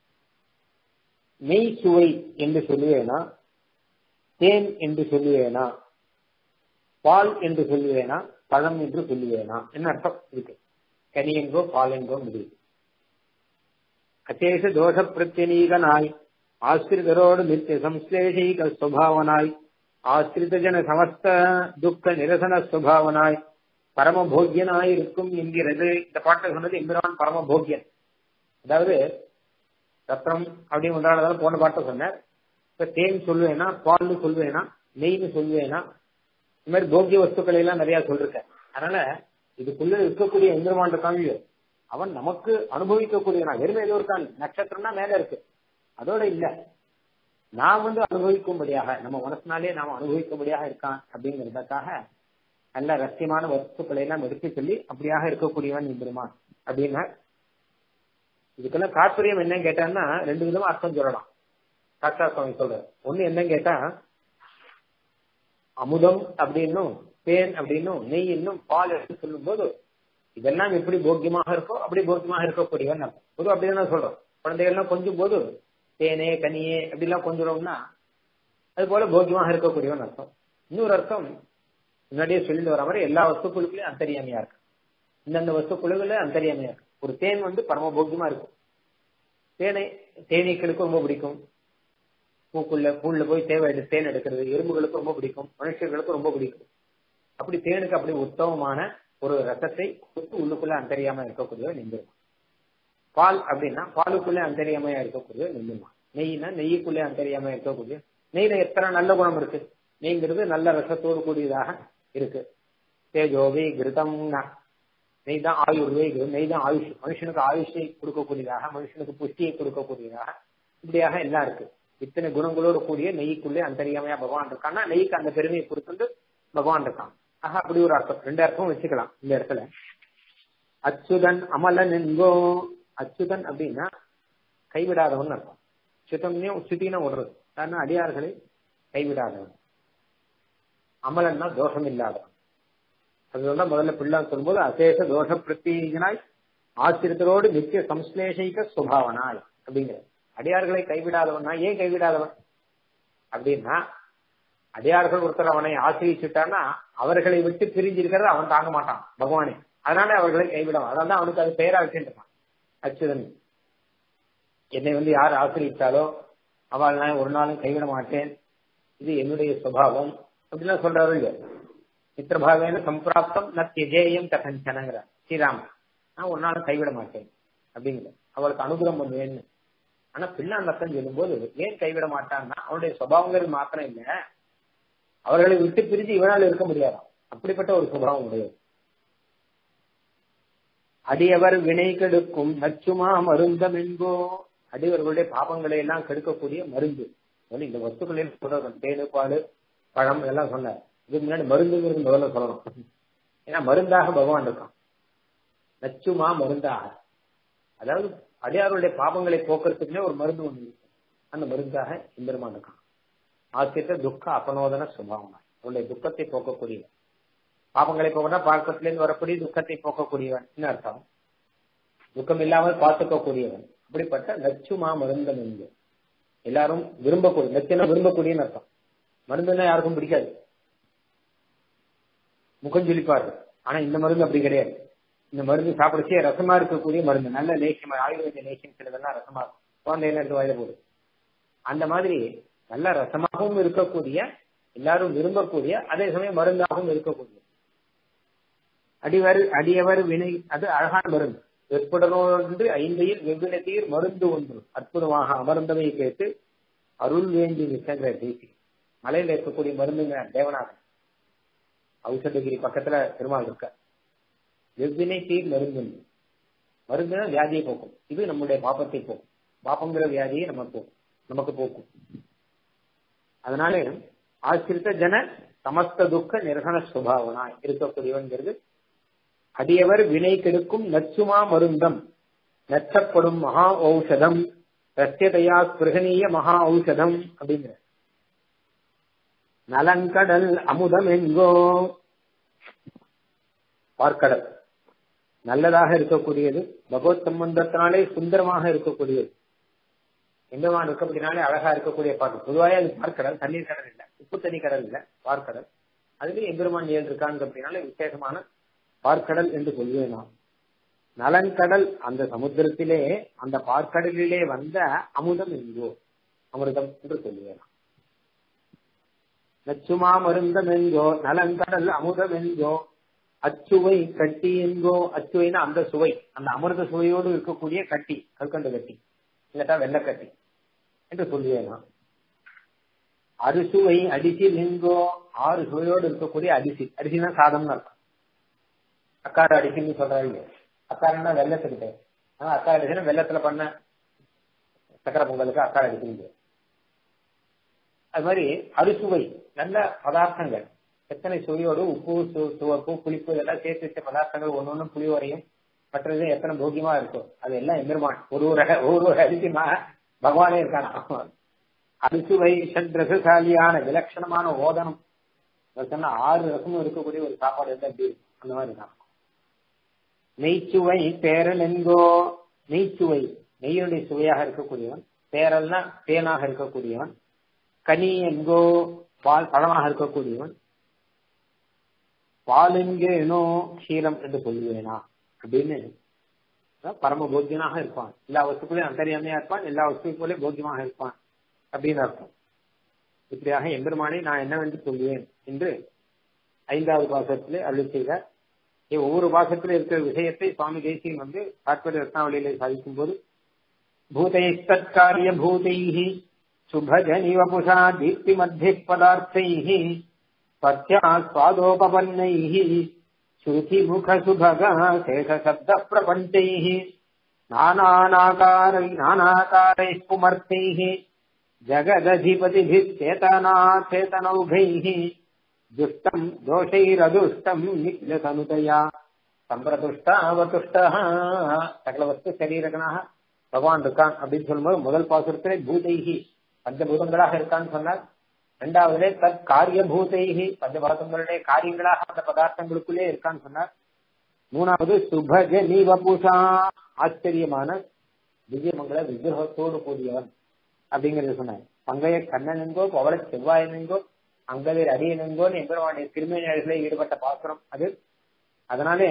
மெய் சுவை என்று சொல்லுவேனா தேன் என்று சொல்லுவேனா பால் என்று சொல்லுவேனா பழம் என்று சொல்லுவேனா என்ன அர்த்தம் இருக்கு கனி எங்கோ பால் எங்கோ முடியுது அச்சேஷ தோஷ பிரத்யனீகனாய் ஆசிரிதரோடு நித்திய சம்ஸ்லேஷீக சுவாவனாய் ஆசிரித ஜன சமஸ்த துக்க நிரசன சுவாவனாய் பரமபோக்கியனாய் இருக்கும் என்கிறது இந்த பாட்டை சொன்னது எம்பிரான் பரமபோக்கியன் அதாவது ரத்னம் அப்படின்னு ஒன்றானதாலும் போன பாட்டை சொன்னார் இப்ப தேன் சொல்லுவேனா பால்னு சொல்லுவேனா நெய்னு சொல்லுவேனா இந்த மாதிரி போக்கிய வஸ்துக்களை எல்லாம் நிறைய சொல்லிருக்கேன் அதனால இதுக்குள்ள இருக்கக்கூடிய எந்திரமான இருக்காங்க அவன் நமக்கு அனுபவிக்கக்கூடியவனா வெறும் ஏதோ இருக்கான் நட்சத்திரம்னா மேல இருக்கு அதோட இல்ல நாம் வந்து அனுபவிக்கும்படியாக நம்ம மனசுனாலே நாம் அனுபவிக்கும்படியாக இருக்கான் அப்படிங்கிறதுக்காக நல்ல ரசியமான வஸ்துக்களை எல்லாம் எடுத்து சொல்லி அப்படியாக இருக்கக்கூடியவன் எம்பெருமான் அப்படின்னா இதுக்கெல்லாம் தாற்பயம் என்னன்னு கேட்டான்னா ரெண்டு விதமா அர்த்தம் சொல்லலாம் சாஸ்தா சுவாமி சொல்ற ஒண்ணு என்னன்னு கேட்டா அமுதம் அப்படின்னும் தேன் அப்படின்னும் நெய் இன்னும் பால் எடுத்து சொல்லும் போது இதெல்லாம் எப்படி போக்கியமாக இருக்கோ அப்படி போக்கியமாக இருக்கக்கூடியவன் பொதுவாக அப்படிதான் சொல்றோம் குழந்தைகள்லாம் கொஞ்சம் போது தேனே கனியே அப்படிலாம் கொஞ்சுறோம்னா அது போல போக்கியமாக இருக்கக்கூடியவன் அர்த்தம் இன்னொரு அர்த்தம் முன்னாடியே சொல்லிட்டு வர மாதிரி எல்லா வஸ்துக்குழுக்களையும் அந்தரியாமையா இருக்கு இந்தந்த வஸ்துக்குழுகள அந்தரியாமையா இருக்கு ஒரு தேன் வந்து பரம போக்கியமா இருக்கும் தேனை தேனீக்களுக்கு ரொம்ப பிடிக்கும் பூக்குள்ள பூல்ல போய் தேவை தேன் எடுக்கிறது எறும்புகளுக்கு ரொம்ப பிடிக்கும் மனுஷர்களுக்கு ரொம்ப பிடிக்கும் அப்படி தேனுக்கு அப்படி உத்தமமான ஒரு ரசத்தை கொடுத்து உள்ளுக்குள்ள அந்தரியாம இருக்கக்கூடிய நெஞ்சிருமா பால் அப்படின்னா பாலுக்குள்ளே அந்தரியாமையா இருக்கக்கூடிய நெஞ்சிருமா நெய்னா நெய்யுக்குள்ளே அந்தரியாமையா இருக்கக்கூடிய நெய்ல எத்தனை நல்ல குணம் இருக்கு நெய்ங்கிறது நல்ல ரசத்தோடு கூடியதாக இருக்கு தேஜோவே கிருதம்னா நெய் தான் ஆயுர்வே நெய் தான் ஆயுஷ் மனுஷனுக்கு ஆயுஷை கொடுக்கக்கூடியதாக மனுஷனுக்கு புஷ்டியை கொடுக்கக்கூடியதாக இப்படியாக எல்லாம் இருக்கு இத்தனை குணங்களோடு கூடிய நெய்க்குள்ளே அந்தரியாமையா பகவான் இருக்கான்னா நெய்க்கு அந்த பெருமையை பொறுத்து பகவான் இருக்கான் ஆக அப்படி ஒரு அர்த்தம் ரெண்டு அர்த்தம் வச்சுக்கலாம் இந்த இடத்துல அச்சுதன் அமலன் என்கோ அச்சுதன் அப்படின்னா கைவிடாதவன் அர்த்தம் சுத்தம்னே சுத்தினா விடுறது காரணம் அடியார்களை கைவிடாதவன் அமலன்னா தோஷம் இல்லாதவன் அதுதான் முதல்ல பிள்ளை சொல்லும்போது அசேஷ தோஷ பிரத்யேகனாய் ஆசிரியத்தோடு நித்திய சம்ஸ்லேஷிக சுபாவனாய் அப்படிங்கிற அடியார்களை கைவிடாதவன்னா ஏன் கைவிடாதவன் அப்படின்னா அடியார்கள் ஒருத்தர் அவனை ஆசிரிச்சுட்டான்னா அவர்களை விட்டு பிரிஞ்சிருக்கிறத அவன் தாங்க மாட்டான் பகவானே அதனால அவர்களை கைவிடுவான் அதனால தான் அவனுக்கு அது பெயரா வச்சுருக்கான் அச்சுதன் என்னை வந்து யார் ஆசிரியித்தாலோ அவள் நான் ஒரு நாளும் கைவிட மாட்டேன் இது என்னுடைய சுபாவம் அப்படிலாம் சொல்றாரு இல்லையா மித்திரபாவேன சம்பிராப்தம் ந தியஜேயம் கதஞ்சனங்கிற ஸ்ரீராமன் நான் ஒரு நாளும் கைவிட மாட்டேன் அப்படிங்கிற அவளுக்கு அனுகிரகம் பண்ணுவேன்னு ஆனா பிள்ளாண்டத்தம் சொல்லும்போது ஏன் கைவிட மாட்டான்னா அவனுடைய சுபாவங்கள் மாத்திரம் இல்ல அவர்களை விட்டு பிரிஞ்சு இவனால் இருக்க முடியாதாம் அப்படிப்பட்ட ஒரு சுபாவம் உடையது அடியவர் வினை கெடுக்கும் நச்சுமா மருந்தம் என்போ அடியவர்களுடைய பாபங்களை எல்லாம் கெடுக்கக்கூடிய மருந்து இந்த வஸ்துக்களில் சொல்றோம் தேனு பால் பழம் எல்லாம் சொன்னார் இதுக்கு முன்னாடி மருந்துங்கிறது முதல்ல சொல்லணும் ஏன்னா மருந்தாக பகவான் இருக்கான் நச்சுமா மருந்தாக அதாவது அடியாருடைய பாபங்களை போக்குறதுக்குன்னே ஒரு மருந்து ஒண்ணு இருக்கு அந்த மருந்தாக எம்பெருமான் இருக்கான் ஆசிரியத்த துக்க அபனோதன சுபாவம் அவருடைய துக்கத்தை போக்கக்கூடியவன் பாபங்களை போக்கனா பாக்கத்திலிருந்து வரக்கூடிய துக்கத்தை போக்கக்கூடியவன் அர்த்தம் துக்கம் இல்லாமல் பார்த்துக்கக்கூடியவன் அப்படிப்பட்ட நச்சுமா மருந்தம் என்று எல்லாரும் விரும்பக்கூடிய நச்சுனா விரும்பக்கூடியன்னு அர்த்தம் மருந்துன்னா யாருக்கும் பிடிக்காது முகம் ஜொலிப்பார்கள் ஆனா இந்த மருந்து அப்படி கிடையாது இந்த மருந்து சாப்பிடுச்சே ரசமா இருக்கக்கூடிய மருந்து நல்ல லேசியம் ஆயுர்வேத லேசியம் சிலதெல்லாம் ரசமா இருக்கும் குழந்தையில எடுத்து வாயில போடு அந்த மாதிரி நல்ல ரசமாகவும் இருக்கக்கூடிய எல்லாரும் விரும்பக்கூடிய அதே சமயம் மருந்தாகவும் இருக்கக்கூடிய அடிவர் அடியவர் வினை அது அழகான மருந்து வெற்புடனோன்று ஐந்தையில் வெவ்வினத்தீர் மருந்து ஒன்று அற்புதமாக அமர்ந்தவை கேட்டு அருள் வேண்டி நிற்கின்ற தேசி மலையில இருக்கக்கூடிய மருந்துங்க தேவநாதன் ஔஷதகிரி பக்கத்துல பெருமாள் இருக்க வெவ்வினை தீர் மருந்து மருந்துனா வியாதியை போக்கும் இது நம்முடைய பாப்பத்தை போக்கும் பாப்பங்கிற வியாதியை நமக்கு போக்கும் நமக்கு போக்கும் அதனால ஆசிரித்த ஜன சமஸ்த துக்க நிரசன சுபாவனா இருக்கக்கூடியவன்கிறது அடியவர் வினை கெடுக்கும் நச்சுமா மருந்தம் நச்சப்படும் மகா ஔஷதம் ரத்தியதையா ஸ்பிருகனீய மகா ஔஷதம் அப்படிங்கிற நலங்கடல் அமுதம் எங்கோ பார்க்கடல் நல்லதாக இருக்கக்கூடியது பகவத் சம்பந்தத்தினாலே சுந்தரமாக இருக்கக்கூடியது எங்கமான இருக்கக்கூடியனாலே அழகா இருக்கக்கூடிய பாட்டு பொதுவாக அது பார்க்கடல் தண்ணீர் கடல் இல்ல உப்பு தண்ணி கடல் இல்ல பார்க்கடல் அதுலயும் எம்பெருமான் ஏழு இருக்காங்க அப்படின்னாலே விசேஷமான பார்க்கடல் என்று சொல்வேன் நான் நலன்கடல் அந்த சமுத்திரத்திலே அந்த பார்க்கடலிலே வந்த அமுதம் எங்கோ அமிர்தம் என்று சொல்லுவேன் நச்சுமா மருந்தம் எங்கோ நலங்கடல் அமுதம் எங்கோ அச்சுவை கட்டி எங்கோ அச்சுவைனா அந்த சுவை அந்த அமிர்த சுவையோடு இருக்கக்கூடிய கட்டி கற்கண்டு கட்டி இல்லாட்டா வெள்ளக்கட்டி என்று சொல்லுவேன் நான் அரிசுவை அடிசி எங்கோ ஆறு சுவையோடு இருக்கக்கூடிய அரிசி அரிசினா சாதம்னு அர்த்தம் அக்கார அடிசின்னு சொல்றாங்க அக்காரன்னா வெள்ளத்துக்கிட்ட ஆனா அக்கா அடிச்சுன்னா வெள்ளத்துல பண்ண சக்கரை பொங்கலுக்கு அக்கா அடிச்சுங்க அது மாதிரி அறுசுவை நல்ல பதார்த்தங்கள் எத்தனை சுவையோடு உப்பு சுவப்பு புளிப்பு இதெல்லாம் சேர்த்து வச்ச பதார்த்தங்கள் ஒன்னு ஒன்னும் புளி வரையும் மற்றது எத்தனை போக்கியமா இருக்கும் அது எல்லாம் எம்பெருமான் ஒரு ஒரு ஒரு ஒரு அரிசிமா பகவானே இருக்கானா அரிசுவை சந்திரசாலியான விலட்சணமான ஓதனம் சொன்னா ஆறு ரசமும் இருக்கக்கூடிய ஒரு சாப்பாடு இருந்தா எப்படி இருக்கும் அந்த மாதிரி தான் நெய்ச்சுவை பேரல் என்கோ நெய்ச்சுவை நெய்யுடைய சுவையாக இருக்கக்கூடியவன் பேரல்னா தேனாக இருக்கக்கூடியவன் கனி என்கோ பால் பழமாக இருக்கக்கூடியவன் பால் என்கேனோ க்ஷீரம் என்று சொல்லுவேனா அப்படின்னு பரம போக்கியனாக இருப்பான் எல்லா வஸ்துக்களையும் அந்தரியாமையா இருப்பான் எல்லா வஸ்துக்களையும் போக்கியமாக இருப்பான் அப்படின்னு அர்த்தம் இப்படியாக எம்பெருமானை நான் என்னவென்று சொல்லுவேன் என்று ஐந்தாவது பாசத்திலே அருள் செய்தார் ஒவ்வொரு பாசத்திலும் இருக்கிற விஷயத்தை சுவாமி தேசியம் வந்து தாற்பரிய ரத்னாவளியில சாதிக்கும் போது பூதைஸ்தற்காரிய பூதைஹி சுபஜனிவபுஷா தீப்தி மத்திய பதார்த்தைஹ பத்யா சுவாதோபபன்னைஹ ஸ்ருதி முக சுபக சேஷ சப்த பிரபஞ்சைஹ நானாகாரை நானாகாரை புமர்த்தைஹ जगदधिपतिभिश्चेतना चेतनौघैः दुष्टम् दोषैरदुष्टम् नित्यसनुतया சம்பிரதுஷ்டாவதுஷ்டா சகல வஸ்து சரீரகனாக பகவான் இருக்கான் அப்படின்னு சொல்லும்போது முதல் பாசுரத்திலே பூதைகி பஞ்சபூதங்களாக இருக்கான்னு சொன்னார் இரண்டாவதுலே தத் காரிய பூதைகி பஞ்சபாதங்களுடைய காரியங்களாக அந்த பதார்த்தங்களுக்குள்ளே இருக்கான்னு சொன்னார் மூணாவது சுபஜ நீவபூஷா ஆச்சரியமான திவ்யமங்கல விக்கிரகத்தோடு கூடியவன் அப்படிங்கறது சொன்னார் பங்கைய கண்ணன் என்கோ பவள செவ்வாயன் என்கோ அங்கவேர் அரியன் என்கோன்னு எம்பெருமானுடைய திருமணிகளில் ஈடுபட்ட பாசுரம் அது அதனாலே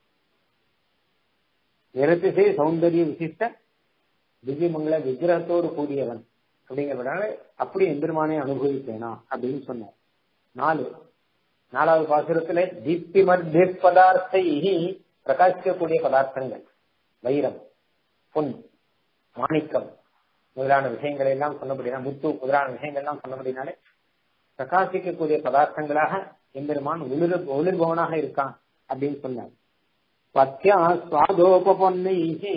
நிறத்திசை சௌந்தரிய விசிஷ்ட திவ்யமங்கல விக்கிரகத்தோடு கூடியவன் அப்படிங்கிறதுனால அப்படி எம்பெருமானை அனுபவிப்பேனா அப்படின்னு சொன்னார் நாலு நாலாவது பாசுரத்துல தீப்தி மத்திய பதார்த்தை பிரகாசிக்கக்கூடிய பதார்த்தங்கள் வைரம் பொன் மாணிக்கம் முதலான விஷயங்களை எல்லாம் சொன்னபடினா முத்து முதலான விஷயங்கள் எல்லாம் சொன்னபடினாலே பிரகாசிக்கக்கூடிய பதார்த்தங்களாக எம்பெருமான் ஒளிர் ஒளிர்பவனாக இருக்கான் அப்படின்னு சொன்னார் பத்தியா சுவாதோபொன்னை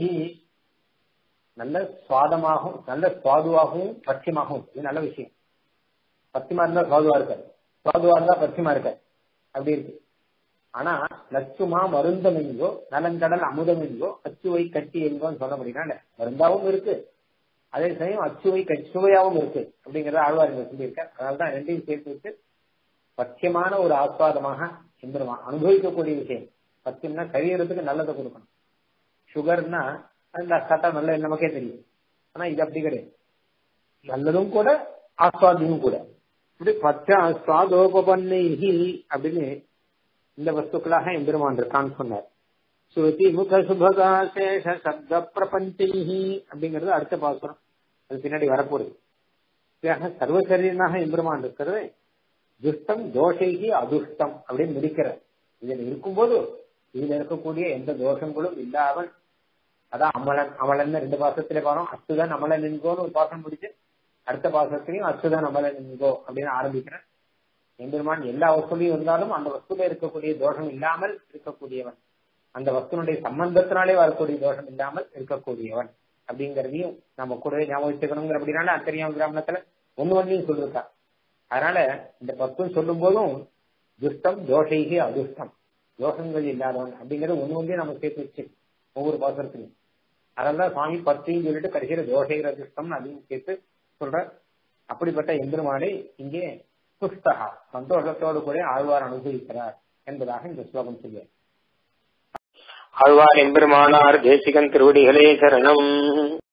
நல்ல சுவாதமாகவும் நல்ல சுவாதுவாகவும் பட்சியமாகவும் இது நல்ல விஷயம் பத்தியமா இருந்தா சுவாதுவா இருக்காது சுவாதுவா இருந்தா பட்சியமா இருக்காது அப்படி இருக்கு ஆனா லட்சுமா மருந்தம் எங்கோ நலங்கடல் அமுதம் எங்கோ அச்சுவை கட்டி எங்கோன்னு சொல்ல முடியும்னா மருந்தாவும் இருக்கு அதே சமயம் அச்சுவை சுவையாவும் இருக்கு அப்படிங்கறத ஆழ்வார் சொல்லியிருக்கார் அதனால்தான் ரெண்டையும் சேர்த்து வச்சு பத்தியமான ஒரு ஆஸ்வாதமாக எம்பெருமான் அனுபவிக்கக்கூடிய விஷயம் பத்தியம்னா சரீரத்துக்கு நல்லதை கொடுக்கணும் சுகர்னா அந்த கட்டா நல்ல நமக்கே தெரியும் ஆனா இது அப்படி கிடையாது நல்லதும் கூட ஆஸ்வாதியும் கூட இப்படி பச்ச ஆஸ்வாதோபன்னைஹி அப்படின்னு இந்த வஸ்துக்களாக எம்பெருமான் இருக்கான்னு சொன்னார் ஸ்ருதி முக சுபகாசேஷ சப்த பிரபஞ்சைஹி அப்படிங்கிறது அடுத்த பாசுரம் அது பின்னாடி வரப்போகுது சர்வசரீரனாக எம்பெருமான் இருக்கிறது துஷ்டம் தோஷைகி அதுஷ்டம் அப்படின்னு முடிக்கிறார் இதுல இருக்கும்போது இதுல இருக்கக்கூடிய எந்த தோஷங்களும் இல்லாமல் அதான் அமலன் அமலன் ரெண்டு பாசத்திலே பாரோம் அச்சுதான் அமலன் என்கோன்னு ஒரு பாசம் முடிச்சு அடுத்த பாசத்திலையும் அச்சுதான் அமலன் என்கோ அப்படின்னு ஆரம்பிக்கிறேன் எம்பெருமான் எல்லா வஸ்துலையும் இருந்தாலும் அந்த வஸ்துல இருக்கக்கூடிய தோஷம் இல்லாமல் இருக்கக்கூடியவன் அந்த வஸ்துனுடைய சம்பந்தத்தினாலே வரக்கூடிய தோஷம் இல்லாமல் இருக்கக்கூடியவன் அப்படிங்கறதையும் நம்ம கூடவே ஞாபகம் வச்சுக்கணுங்கிற அப்படின்னால அத்தரியாம் கிராமத்துல ஒண்ணு ஒன்னையும் சொல்லிருக்கா அதனால இந்த பத்தும் சொல்லும் போதும் துஷ்டம் தோஷைகி அதுஷ்டம் தோஷங்கள் இல்லாதவன் அப்படிங்கறது ஒண்ணு ஒன்றே நம்ம சேர்த்து வச்சு ஒவ்வொரு பாசனத்திலையும் அதனால சுவாமி பத்தையும் சொல்லிட்டு கடைசியில தோஷைகிற துஷ்டம் அதையும் சேர்த்து சொல்ற அப்படிப்பட்ட எம்பெருமானை இங்கே சுஷ்டகா சந்தோஷத்தோடு கூட ஆழ்வார் அனுபவிக்கிறார் என்பதாக இந்த ஸ்லோகம் சொல்லுவார் ஆழ்வார் எம்பெருமானார் தேசிகன் திருவடிகளே சரணம்